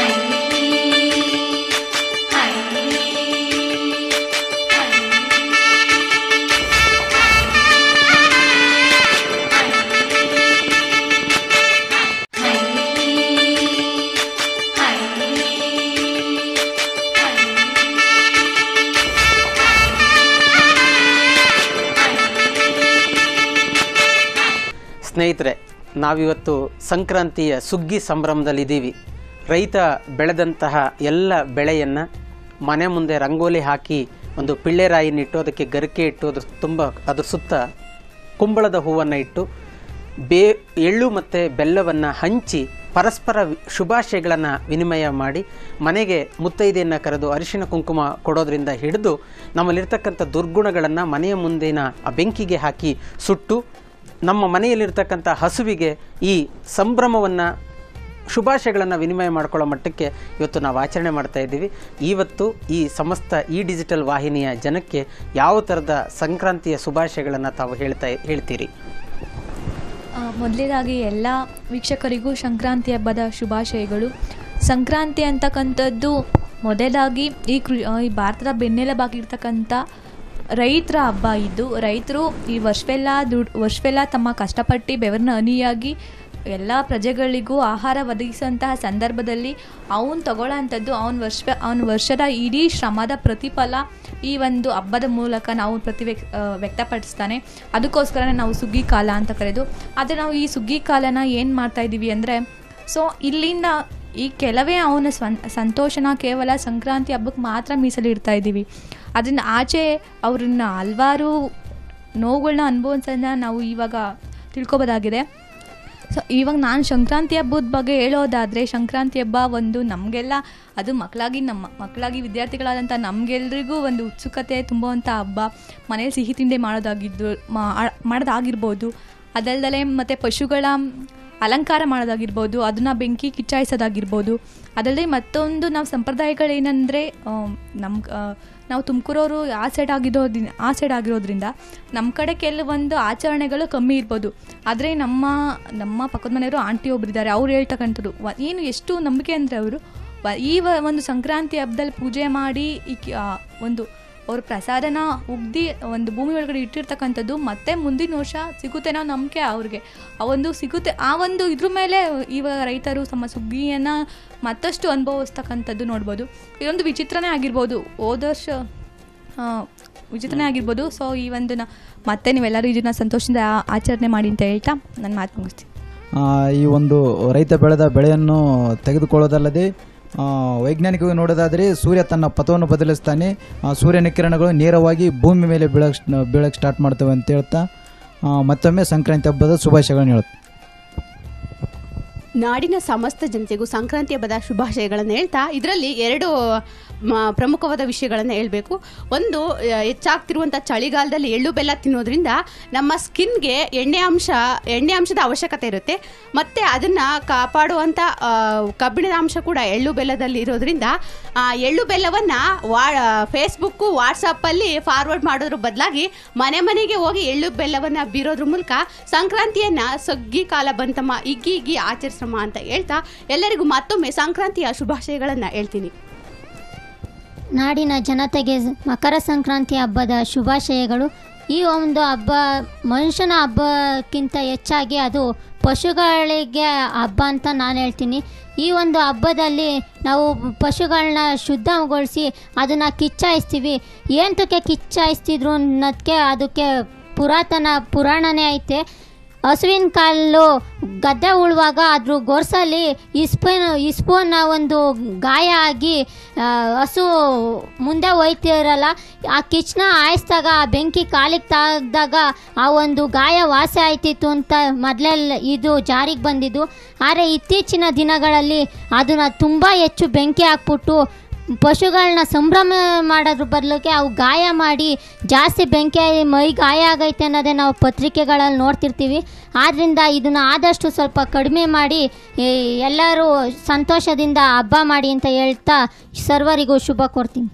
ಸ್ನೇಹಿತರೆ ನಾವಿವತ್ತು ಸಂಕ್ರಾಂತಿಯ ಸುಗ್ಗಿ ಸಂಭ್ರಮದಲ್ಲಿದ್ದೀವಿ ರೈತ ಬೆಳೆದಂತಹ ಎಲ್ಲ ಬೆಳೆಯನ್ನು ಮನೆ ಮುಂದೆ ರಂಗೋಲಿ ಹಾಕಿ ಒಂದು ಪಿಳ್ಳೆರಾಯಿನಿಟ್ಟು ಅದಕ್ಕೆ ಗರಿಕೆ ಇಟ್ಟು ಅದ್ರ ತುಂಬ ಅದ್ರ ಸುತ್ತ ಕುಂಬಳದ ಹೂವನ್ನು ಇಟ್ಟು ಬೇ ಎಳ್ಳು ಮತ್ತು ಬೆಲ್ಲವನ್ನು ಹಂಚಿ ಪರಸ್ಪರ ವಿ- ಶುಭಾಶಯಗಳನ್ನು ವಿನಿಮಯ ಮಾಡಿ ಮನೆಗೆ ಮುತ್ತೈದೆಯನ್ನು ಕರೆದು ಅರಿಶಿನ ಕುಂಕುಮ ಕೊಡೋದ್ರಿಂದ ಹಿಡಿದು ನಮ್ಮಲ್ಲಿರ್ತಕ್ಕಂಥ ದುರ್ಗುಣಗಳನ್ನು ಮನೆಯ ಮುಂದಿನ ಆ ಬೆಂಕಿಗೆ ಹಾಕಿ ಸುಟ್ಟು ನಮ್ಮ ಮನೆಯಲ್ಲಿರ್ತಕ್ಕಂಥ ಹಸುವಿಗೆ ಈ ಸಂಭ್ರಮವನ್ನು ಶುಭಾಶಯಗಳನ್ನು ವಿನಿಮಯ ಮಾಡ್ಕೊಳ್ಳೋ ಮಟ್ಟಕ್ಕೆ ಇವತ್ತು ನಾವು ಆಚರಣೆ ಮಾಡ್ತಾ ಇದ್ದೀವಿ ಇವತ್ತು ಈ ಸಮಸ್ತ ಈ ಡಿಜಿಟಲ್ ವಾಹಿನಿಯ ಜನಕ್ಕೆ ಯಾವ ಥರದ ಸಂಕ್ರಾಂತಿಯ ಶುಭಾಶಯಗಳನ್ನು ತಾವು ಹೇಳ್ತಾ ಹೇಳ್ತೀರಿ ಮೊದಲೇದಾಗಿ ಎಲ್ಲ ವೀಕ್ಷಕರಿಗೂ ಸಂಕ್ರಾಂತಿ ಹಬ್ಬದ ಶುಭಾಶಯಗಳು ಸಂಕ್ರಾಂತಿ ಅಂತಕ್ಕಂಥದ್ದು ಮೊದಲಾಗಿ ಈ ಕೃ ಆ, ಈ ಭಾರತದ ಬೆನ್ನೆಲುಬಾಗಿರ್ತಕ್ಕಂಥ ರೈತರ ಹಬ್ಬ ಇದು ರೈತರು ಈ ವರ್ಷವೆಲ್ಲ ದುಡ್ ವರ್ಷವೆಲ್ಲ ತಮ್ಮ ಕಷ್ಟಪಟ್ಟು ಬೆವರನ್ನ ಹನಿಯಾಗಿ ಎಲ್ಲ ಪ್ರಜೆಗಳಿಗೂ ಆಹಾರ ಒದಗಿಸುವಂತಹ ಸಂದರ್ಭದಲ್ಲಿ ಅವನು ತಗೊಳ್ಳೋಂಥದ್ದು ಅವನ ವರ್ಷ ಅವನ ವರ್ಷದ ಇಡೀ ಶ್ರಮದ ಪ್ರತಿಫಲ ಈ ಒಂದು ಹಬ್ಬದ ಮೂಲಕ ನಾವು ಪ್ರತಿ ವ್ಯಕ್- ಆ, ವ್ಯಕ್ತಪಡಿಸ್ತಾನೆ ಅದಕ್ಕೋಸ್ಕರನೇ ನಾವು ಸುಗ್ಗಿ ಕಾಲ ಅಂತ ಕರೆದು ಆದರೆ ನಾವು ಈ ಸುಗ್ಗಿ ಕಾಲನ ಏನು ಮಾಡ್ತಾ ಇದ್ದೀವಿ ಅಂದರೆ ಸೊ ಇಲ್ಲಿಂದ ಈ ಕೆಲವೇ ಅವನ ಸ್ವಂತ ಸಂತೋಷನ ಕೇವಲ ಸಂಕ್ರಾಂತಿ ಹಬ್ಬಕ್ಕೆ ಮಾತ್ರ ಮೀಸಲಿಡ್ತಾ ಇದ್ದೀವಿ ಅದರಿಂದ ಆಚೆ ಅವ್ರನ್ನ ಹಲ್ವಾರು ನೋವುಗಳನ್ನ ಅನುಭವಿಸೋದನ್ನ ನಾವು ಇವಾಗ ತಿಳ್ಕೊಬೋದಾಗಿದೆ ಸೊ ಇವಾಗ ನಾನು ಸಂಕ್ರಾಂತಿ ಹಬ್ಬದ ಬಗ್ಗೆ ಹೇಳೋದಾದರೆ ಸಂಕ್ರಾಂತಿ ಹಬ್ಬ ಒಂದು ನಮಗೆಲ್ಲ ಅದು ಮಕ್ಕಳಾಗಿ ನಮ್ಮ ಮಕ್ಕಳಾಗಿ ವಿದ್ಯಾರ್ಥಿಗಳಾದಂಥ ನಮಗೆಲ್ರಿಗೂ ಒಂದು ಉತ್ಸುಕತೆ ತುಂಬುವಂಥ ಹಬ್ಬ ಮನೇಲಿ ಸಿಹಿ ತಿಂಡಿ ಮಾಡೋದಾಗಿದ್ದು ಮಾ- ಮಾಡೋದಾಗಿರ್ಬೋದು ಅದಲ್ಲದೆ ಮತ್ತು ಪಶುಗಳ ಅಲಂಕಾರ ಮಾಡೋದಾಗಿರ್ಬೋದು ಅದನ್ನು ಬೆಂಕಿ ಕಿಚ್ಚಾಯಿಸೋದಾಗಿರ್ಬೋದು ಅದಲ್ಲದೆ ಮತ್ತೊಂದು ನಾವು ಸಂಪ್ರದಾಯಗಳೇನೆಂದರೆ ನಮ್ಮ ನಾವು ತುಮಕೂರವರು ಆ ಸೈಡ್ ಆಗಿರೋದ್ರಿಂದ ಆ ಸೈಡ್ ಆಗಿರೋದ್ರಿಂದ ನಮ್ಮ ಕಡೆ ಕೆಲವೊಂದು ಆಚರಣೆಗಳು ಕಮ್ಮಿ ಇರ್ಬೋದು ಆದರೆ ನಮ್ಮ ನಮ್ಮ ಪಕ್ಕದ ಮನೆಯವರು ಆಂಟಿ ಒಬ್ಬರಿದ್ದಾರೆ ಅವ್ರು ಹೇಳ್ತಕ್ಕಂಥದ್ದು ವ- ಏನು ಎಷ್ಟು ನಂಬಿಕೆ ಅಂದರೆ ಅವರು ವ- ಈ ವ- ಒಂದು ಸಂಕ್ರಾಂತಿ ಹಬ್ಬದಲ್ಲಿ ಪೂಜೆ ಮಾಡಿ ಈ ಕಿ- ಆ, ಒಂದು ಅವ್ರ ಪ್ರಸಾದನ ಉಗ್ದಿ ಒಂದು ಭೂಮಿ ಒಳಗಡೆ ಇಟ್ಟಿರ್ತಕ್ಕಂಥದ್ದು ಮತ್ತೆ ಮುಂದಿನ ವರ್ಷ ಸಿಗುತ್ತೆ ಅನ್ನೋ ನಂಬಿಕೆ ಅವ್ರಿಗೆ ಆ ಒಂದು ಸಿಗುತ್ತೆ ಆ ಒಂದು ಇದ್ರ ಮೇಲೆ ಇವಾಗ ರೈತರು ತಮ್ಮ ಸುಗ್ಗಿಯನ್ನು ಮತ್ತಷ್ಟು ಅನುಭವಿಸ್ತಕ್ಕಂಥದ್ದು ನೋಡ್ಬೋದು ಇದೊಂದು ವಿಚಿತ್ರನೇ ಆಗಿರ್ಬೋದು ಹೋದ ವರ್ಷ ಆ, ವಿಚಿತ್ರನೇ ಆಗಿರ್ಬೋದು ಸೊ ಈ ಒಂದು ನ- ಮತ್ತೆ ನೀವೆಲ್ಲರೂ ಇದನ್ನ ಸಂತೋಷದಿಂದ ಆ- ಆಚರಣೆ ಮಾಡಿ ಅಂತ ಹೇಳ್ತಾ ನನ್ನ ಮಾತು ಮುಗಿಸ್ತೀನಿ ಆ, ಈ ಒಂದು ರೈತ ಬೆಳೆದ ಬೆಳೆಯನ್ನು ತೆಗೆದುಕೊಳ್ಳೋದಲ್ಲದೆ ಆ, ವೈಜ್ಞಾನಿಕವಾಗಿ ನೋಡೋದಾದರೆ ಸೂರ್ಯ ತನ್ನ ಪಥವನ್ನು ಬದಲಿಸ್ತಾನೆ ಆ, ಸೂರ್ಯನ ಕಿರಣಗಳು ನೇರವಾಗಿ ಭೂಮಿ ಮೇಲೆ ಬೀಳಕ್ಕೆ ಬೀಳಕ್ಕೆ ಸ್ಟಾರ್ಟ್ ಮಾಡ್ತವೆ ಅಂತ ಹೇಳ್ತಾ ಆ, ಮತ್ತೊಮ್ಮೆ ಸಂಕ್ರಾಂತಿ ಹಬ್ಬದ ಶುಭಾಶಯಗಳನ್ನು ಹೇಳುತ್ತೆ ನಾಡಿನ ಸಮಸ್ತ ಜನತೆಗೂ ಸಂಕ್ರಾಂತಿ ಹಬ್ಬದ ಶುಭಾಶಯಗಳನ್ನು ಹೇಳ್ತಾ ಇದರಲ್ಲಿ ಎರಡು ಮ, ಪ್ರಮುಖವಾದ ವಿಷಯಗಳನ್ನು ಹೇಳಬೇಕು ಒಂದು ಆ, ಹೆಚ್ಚಾಗ್ತಿರುವಂಥ ಚಳಿಗಾಲದಲ್ಲಿ ಎಳ್ಳು ಬೆಲ್ಲ ತಿನ್ನೋದ್ರಿಂದ ನಮ್ಮ ಸ್ಕಿನ್ಗೆ ಎಣ್ಣೆ ಅಂಶ ಎಣ್ಣೆ ಅಂಶದ ಅವಶ್ಯಕತೆ ಇರುತ್ತೆ ಮತ್ತು ಅದನ್ನು ಕಾಪಾಡುವಂಥ ಆ, ಕಬ್ಬಿಣದ ಅಂಶ ಕೂಡ ಎಳ್ಳು ಬೆಲ್ಲದಲ್ಲಿ ಇರೋದ್ರಿಂದ ಆ, ಎಳ್ಳು ಬೆಲ್ಲವನ್ನು ವಾ ಫೇಸ್ಬುಕ್ಕು ವಾಟ್ಸಪ್ಪಲ್ಲಿ ಫಾರ್ವರ್ಡ್ ಮಾಡೋದ್ರ ಬದಲಾಗಿ ಮನೆ ಮನೆಗೆ ಹೋಗಿ ಎಳ್ಳು ಬೆಲ್ಲವನ್ನು ಬೀರೋದ್ರ ಮೂಲಕ ಸಂಕ್ರಾಂತಿಯನ್ನು ಸಗ್ಗಿ ಕಾಲ ಬಂತಮ್ಮ ಇಗ್ಗಿ ಇಗ್ಗಿ ಆಚರಿಸಮ್ಮ ಅಂತ ಹೇಳ್ತಾ ಎಲ್ಲರಿಗೂ ಮತ್ತೊಮ್ಮೆ ಸಂಕ್ರಾಂತಿಯ ಶುಭಾಶಯಗಳನ್ನು ಹೇಳ್ತೀನಿ ನಾಡಿನ ಜನತೆಗೆ ಮಕರ ಸಂಕ್ರಾಂತಿ ಹಬ್ಬದ ಶುಭಾಶಯಗಳು ಈ ಒಂದು ಹಬ್ಬ ಮನುಷ್ಯನ ಹಬ್ಬಕ್ಕಿಂತ ಹೆಚ್ಚಾಗಿ ಅದು ಪಶುಗಳಿಗೆ ಹಬ್ಬ ಅಂತ ನಾನು ಹೇಳ್ತೀನಿ ಈ ಒಂದು ಹಬ್ಬದಲ್ಲಿ ನಾವು ಪಶುಗಳನ್ನ ಶುದ್ಧಗೊಳಿಸಿ ಅದನ್ನು ಕಿಚ್ಚಾಯಿಸ್ತೀವಿ ಏಂತಕ್ಕೆ ಕಿಚ್ಚಾಯಿಸ್ತಿದ್ರು ಅನ್ನೋದಕ್ಕೆ ಅದಕ್ಕೆ ಪುರಾತನ ಪುರಾಣನೇ ಐತೆ ಹಸುವಿನ ಕಾಲು ಗದ್ದೆ ಉಳುವಾಗ ಅದ್ರ ಗೊರ್ಸಲ್ಲಿ ಇಸ್ಪಿನ ಇಸ್ಪೋನ ಒಂದು ಗಾಯ ಆಗಿ ಆ, ಹಸು ಮುಂದೆ ಹೋಯ್ತಿರಲ್ಲ ಆ ಕಿಚ್ನ ಆಯಿಸಿದಾಗ ಆ ಬೆಂಕಿ ಕಾಲಿಗೆ ತಾಗ್ದಾಗ ಆ ಒಂದು ಗಾಯ ವಾಸಿ ಆಯ್ತಿತ್ತು ಅಂತ ಮೊದಲೆಲ್ಲ ಇದು ಜಾರಿಗೆ ಬಂದಿದ್ದು ಆದರೆ ಇತ್ತೀಚಿನ ದಿನಗಳಲ್ಲಿ ಅದನ್ನು ತುಂಬ ಹೆಚ್ಚು ಬೆಂಕಿ ಹಾಕ್ಬಿಟ್ಟು ಪಶುಗಳನ್ನ ಸಂಭ್ರಮ ಮಾಡೋದ್ರ ಬದಲಿಗೆ ಅವು ಗಾಯ ಮಾಡಿ ಜಾಸ್ತಿ ಬೆಂಕಿ ಆಗಿ ಮೈ ಗಾಯ ಆಗೈತೆ ಅನ್ನೋದೇ ನಾವು ಪತ್ರಿಕೆಗಳಲ್ಲಿ ನೋಡ್ತಿರ್ತೀವಿ ಆದ್ದರಿಂದ ಇದನ್ನು ಆದಷ್ಟು ಸ್ವಲ್ಪ ಕಡಿಮೆ ಮಾಡಿ ಈ ಎಲ್ಲರೂ ಸಂತೋಷದಿಂದ ಹಬ್ಬ ಮಾಡಿ ಅಂತ ಹೇಳ್ತಾ ಸರ್ವರಿಗೂ ಶುಭ ಕೋರ್ತೀನಿ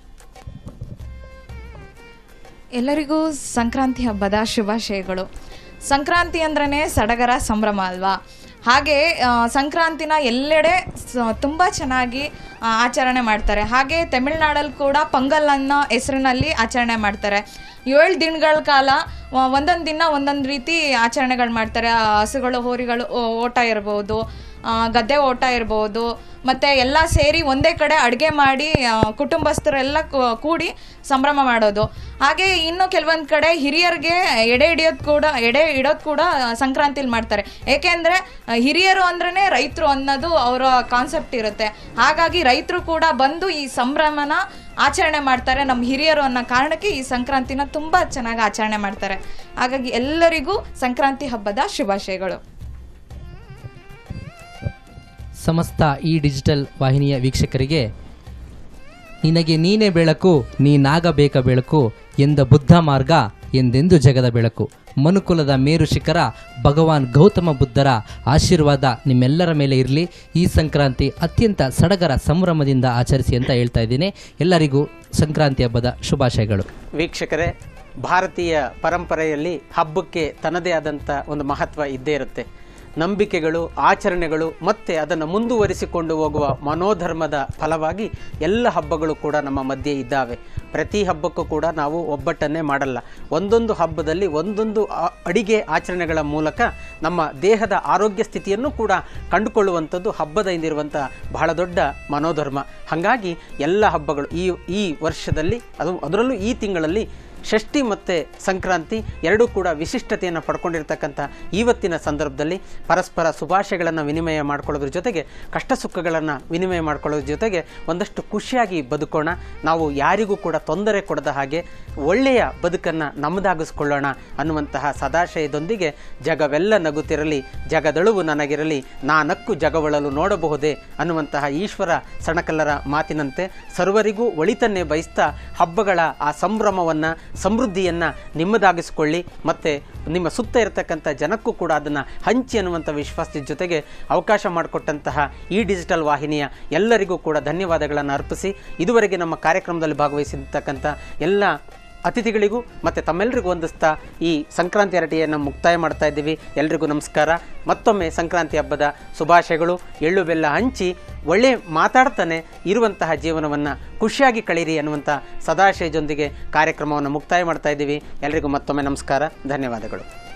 ಎಲ್ಲರಿಗೂ ಸಂಕ್ರಾಂತಿ ಹಬ್ಬದ ಶುಭಾಶಯಗಳು ಸಂಕ್ರಾಂತಿ ಅಂದ್ರೇ ಸಡಗರ ಸಂಭ್ರಮ ಅಲ್ವಾ ಹಾಗೆ ಆ, ಸಂಕ್ರಾಂತಿನ ಎಲ್ಲೆಡೆ ಸ- ತುಂಬ ಚೆನ್ನಾಗಿ ಆ, ಆಚರಣೆ ಮಾಡ್ತಾರೆ ಹಾಗೆ ತಮಿಳ್ನಾಡಲ್ಲಿ ಕೂಡ ಪೊಂಗಲ್ ಅನ್ನೋ ಹೆಸರಿನಲ್ಲಿ ಆಚರಣೆ ಮಾಡ್ತಾರೆ ಏಳು ದಿನಗಳ ಕಾಲ ಒಂದೊಂದು ದಿನ ಒಂದೊಂದು ರೀತಿ ಆಚರಣೆಗಳು ಮಾಡ್ತಾರೆ ಆ, ಹಸುಗಳು ಹೋರಿಗಳು ಓ- ಓಟ ಇರ್ಬೋದು ಆ, ಗದ್ದೆ ಓಟ ಇರ್ಬೋದು ಮತ್ತು ಎಲ್ಲ ಸೇರಿ ಒಂದೇ ಕಡೆ ಅಡುಗೆ ಮಾಡಿ ಆ, ಕುಟುಂಬಸ್ಥರೆಲ್ಲ ಕೂ- ಕೂಡಿ ಸಂಭ್ರಮ ಮಾಡೋದು ಹಾಗೆ ಇನ್ನು ಕೆಲವೊಂದು ಕಡೆ ಹಿರಿಯರಿಗೆ ಎಡೆ ಹಿಡಿಯೋದು ಕೂಡ ಎಡೆ ಇಡೋದು ಕೂಡ ಸಂಕ್ರಾಂತಿಲಿ ಮಾಡ್ತಾರೆ ಏಕೆಂದರೆ ಹಿರಿಯರು ಅಂದ್ರೇ ರೈತರು ಅನ್ನೋದು ಅವರ ಕಾನ್ಸೆಪ್ಟ್ ಇರುತ್ತೆ ಹಾಗಾಗಿ ರೈತರು ಕೂಡ ಬಂದು ಈ ಸಂಭ್ರಮನ ಆಚರಣೆ ಮಾಡ್ತಾರೆ ನಮ್ಮ ಹಿರಿಯರು ಅನ್ನೋ ಕಾರಣಕ್ಕೆ ಈ ಸಂಕ್ರಾಂತಿನ ತುಂಬ ಚೆನ್ನಾಗಿ ಆಚರಣೆ ಮಾಡ್ತಾರೆ ಹಾಗಾಗಿ ಎಲ್ಲರಿಗೂ ಸಂಕ್ರಾಂತಿ ಹಬ್ಬದ ಶುಭಾಶಯಗಳು ಸಮಸ್ತ ಈ ಡಿಜಿಟಲ್ ವಾಹಿನಿಯ ವೀಕ್ಷಕರಿಗೆ ನಿನಗೆ ನೀನೇ ಬೆಳಕು ನೀನಾಗಬೇಕ ಬೆಳಕು ಎಂದ ಬುದ್ಧ ಮಾರ್ಗ ಎಂದೆಂದು ಜಗದ ಬೆಳಕು ಮನುಕುಲದ ಮೇರು ಶಿಖರ ಭಗವಾನ್ ಗೌತಮ ಬುದ್ಧರ ಆಶೀರ್ವಾದ ನಿಮ್ಮೆಲ್ಲರ ಮೇಲೆ ಇರಲಿ ಈ ಸಂಕ್ರಾಂತಿ ಅತ್ಯಂತ ಸಡಗರ ಸಂಭ್ರಮದಿಂದ ಆಚರಿಸಿ ಅಂತ ಹೇಳ್ತಾ ಇದ್ದೀನಿ ಎಲ್ಲರಿಗೂ ಸಂಕ್ರಾಂತಿ ಹಬ್ಬದ ಶುಭಾಶಯಗಳು ವೀಕ್ಷಕರೇ ಭಾರತೀಯ ಪರಂಪರೆಯಲ್ಲಿ ಹಬ್ಬಕ್ಕೆ ತನ್ನದೇ ಆದಂಥ ಒಂದು ಮಹತ್ವ ಇದ್ದೇ ಇರುತ್ತೆ ನಂಬಿಕೆಗಳು ಆಚರಣೆಗಳು ಮತ್ತು ಅದನ್ನು ಮುಂದುವರಿಸಿಕೊಂಡು ಹೋಗುವ ಮನೋಧರ್ಮದ ಫಲವಾಗಿ ಎಲ್ಲ ಹಬ್ಬಗಳು ಕೂಡ ನಮ್ಮ ಮಧ್ಯೆ ಇದ್ದಾವೆ ಪ್ರತಿ ಹಬ್ಬಕ್ಕೂ ಕೂಡ ನಾವು ಒಬ್ಬಟ್ಟನ್ನೇ ಮಾಡಲ್ಲ ಒಂದೊಂದು ಹಬ್ಬದಲ್ಲಿ ಒಂದೊಂದು ಆ- ಅಡಿಗೆ ಆಚರಣೆಗಳ ಮೂಲಕ ನಮ್ಮ ದೇಹದ ಆರೋಗ್ಯ ಸ್ಥಿತಿಯನ್ನು ಕೂಡ ಕಂಡುಕೊಳ್ಳುವಂಥದ್ದು ಹಬ್ಬದ ಹಿಂದಿರುವಂಥ ಬಹಳ ದೊಡ್ಡ ಮನೋಧರ್ಮ ಹಾಗಾಗಿ ಎಲ್ಲ ಹಬ್ಬಗಳು ಈ ಈ ವರ್ಷದಲ್ಲಿ ಅದು ಅದರಲ್ಲೂ ಈ ತಿಂಗಳಲ್ಲಿ ಷಷ್ಠಿ ಮತ್ತು ಸಂಕ್ರಾಂತಿ ಎರಡೂ ಕೂಡ ವಿಶಿಷ್ಟತೆಯನ್ನು ಪಡ್ಕೊಂಡಿರ್ತಕ್ಕಂಥ ಇವತ್ತಿನ ಸಂದರ್ಭದಲ್ಲಿ ಪರಸ್ಪರ ಶುಭಾಶಯಗಳನ್ನು ವಿನಿಮಯ ಮಾಡ್ಕೊಳ್ಳೋದ್ರ ಜೊತೆಗೆ ಕಷ್ಟ ಸುಖಗಳನ್ನು ವಿನಿಮಯ ಮಾಡ್ಕೊಳ್ಳೋದ್ರ ಜೊತೆಗೆ ಒಂದಷ್ಟು ಖುಷಿಯಾಗಿ ಬದುಕೋಣ ನಾವು ಯಾರಿಗೂ ಕೂಡ ತೊಂದರೆ ಕೊಡದ ಹಾಗೆ ಒಳ್ಳೆಯ ಬದುಕನ್ನು ನಮ್ಮದಾಗಿಸ್ಕೊಳ್ಳೋಣ ಅನ್ನುವಂತಹ ಸದಾಶಯದೊಂದಿಗೆ ಜಗವೆಲ್ಲ ನಗುತ್ತಿರಲಿ ಜಗದಳುವು ನನಗಿರಲಿ ನಾನಕ್ಕು ಜಗವಳಲು ನೋಡಬಹುದೇ ಅನ್ನುವಂತಹ ಈಶ್ವರ ಸಣಕಲ್ಲರ ಮಾತಿನಂತೆ ಸರ್ವರಿಗೂ ಒಳಿತನ್ನೇ ಬಯಸ್ತಾ ಹಬ್ಬಗಳ ಆ ಸಂಭ್ರಮವನ್ನು ಸಮೃದ್ಧಿಯನ್ನು ನಿಮ್ಮದಾಗಿಸಿಕೊಳ್ಳಿ ಮತ್ತು ನಿಮ್ಮ ಸುತ್ತ ಇರತಕ್ಕಂಥ ಜನಕ್ಕೂ ಕೂಡ ಅದನ್ನು ಹಂಚಿ ಅನ್ನುವಂಥ ವಿಶ್ವಾಸದ ಜೊತೆಗೆ ಅವಕಾಶ ಮಾಡಿಕೊಟ್ಟಂತಹ ಈ ಡಿಜಿಟಲ್ ವಾಹಿನಿಯ ಎಲ್ಲರಿಗೂ ಕೂಡ ಧನ್ಯವಾದಗಳನ್ನು ಅರ್ಪಿಸಿ ಇದುವರೆಗೆ ನಮ್ಮ ಕಾರ್ಯಕ್ರಮದಲ್ಲಿ ಭಾಗವಹಿಸಿರ್ತಕ್ಕಂಥ ಎಲ್ಲ ಅತಿಥಿಗಳಿಗೂ ಮತ್ತು ತಮ್ಮೆಲ್ಲರಿಗೂ ಹೊಂದಿಸ್ತಾ ಈ ಸಂಕ್ರಾಂತಿ ಹರಟೆಯನ್ನು ಮುಕ್ತಾಯ ಮಾಡ್ತಾ ಇದ್ದೀವಿ ಎಲ್ರಿಗೂ ನಮಸ್ಕಾರ ಮತ್ತೊಮ್ಮೆ ಸಂಕ್ರಾಂತಿ ಹಬ್ಬದ ಶುಭಾಶಯಗಳು ಎಳ್ಳು ಬೆಲ್ಲ ಹಂಚಿ ಒಳ್ಳೆ ಮಾತಾಡ್ತಾನೆ ಇರುವಂತಹ ಜೀವನವನ್ನು ಖುಷಿಯಾಗಿ ಕಳೀರಿ ಅನ್ನುವಂಥ ಸದಾಶಯದೊಂದಿಗೆ ಕಾರ್ಯಕ್ರಮವನ್ನು ಮುಕ್ತಾಯ ಮಾಡ್ತಾ ಇದ್ದೀವಿ ಎಲ್ರಿಗೂ ಮತ್ತೊಮ್ಮೆ ನಮಸ್ಕಾರ ಧನ್ಯವಾದಗಳು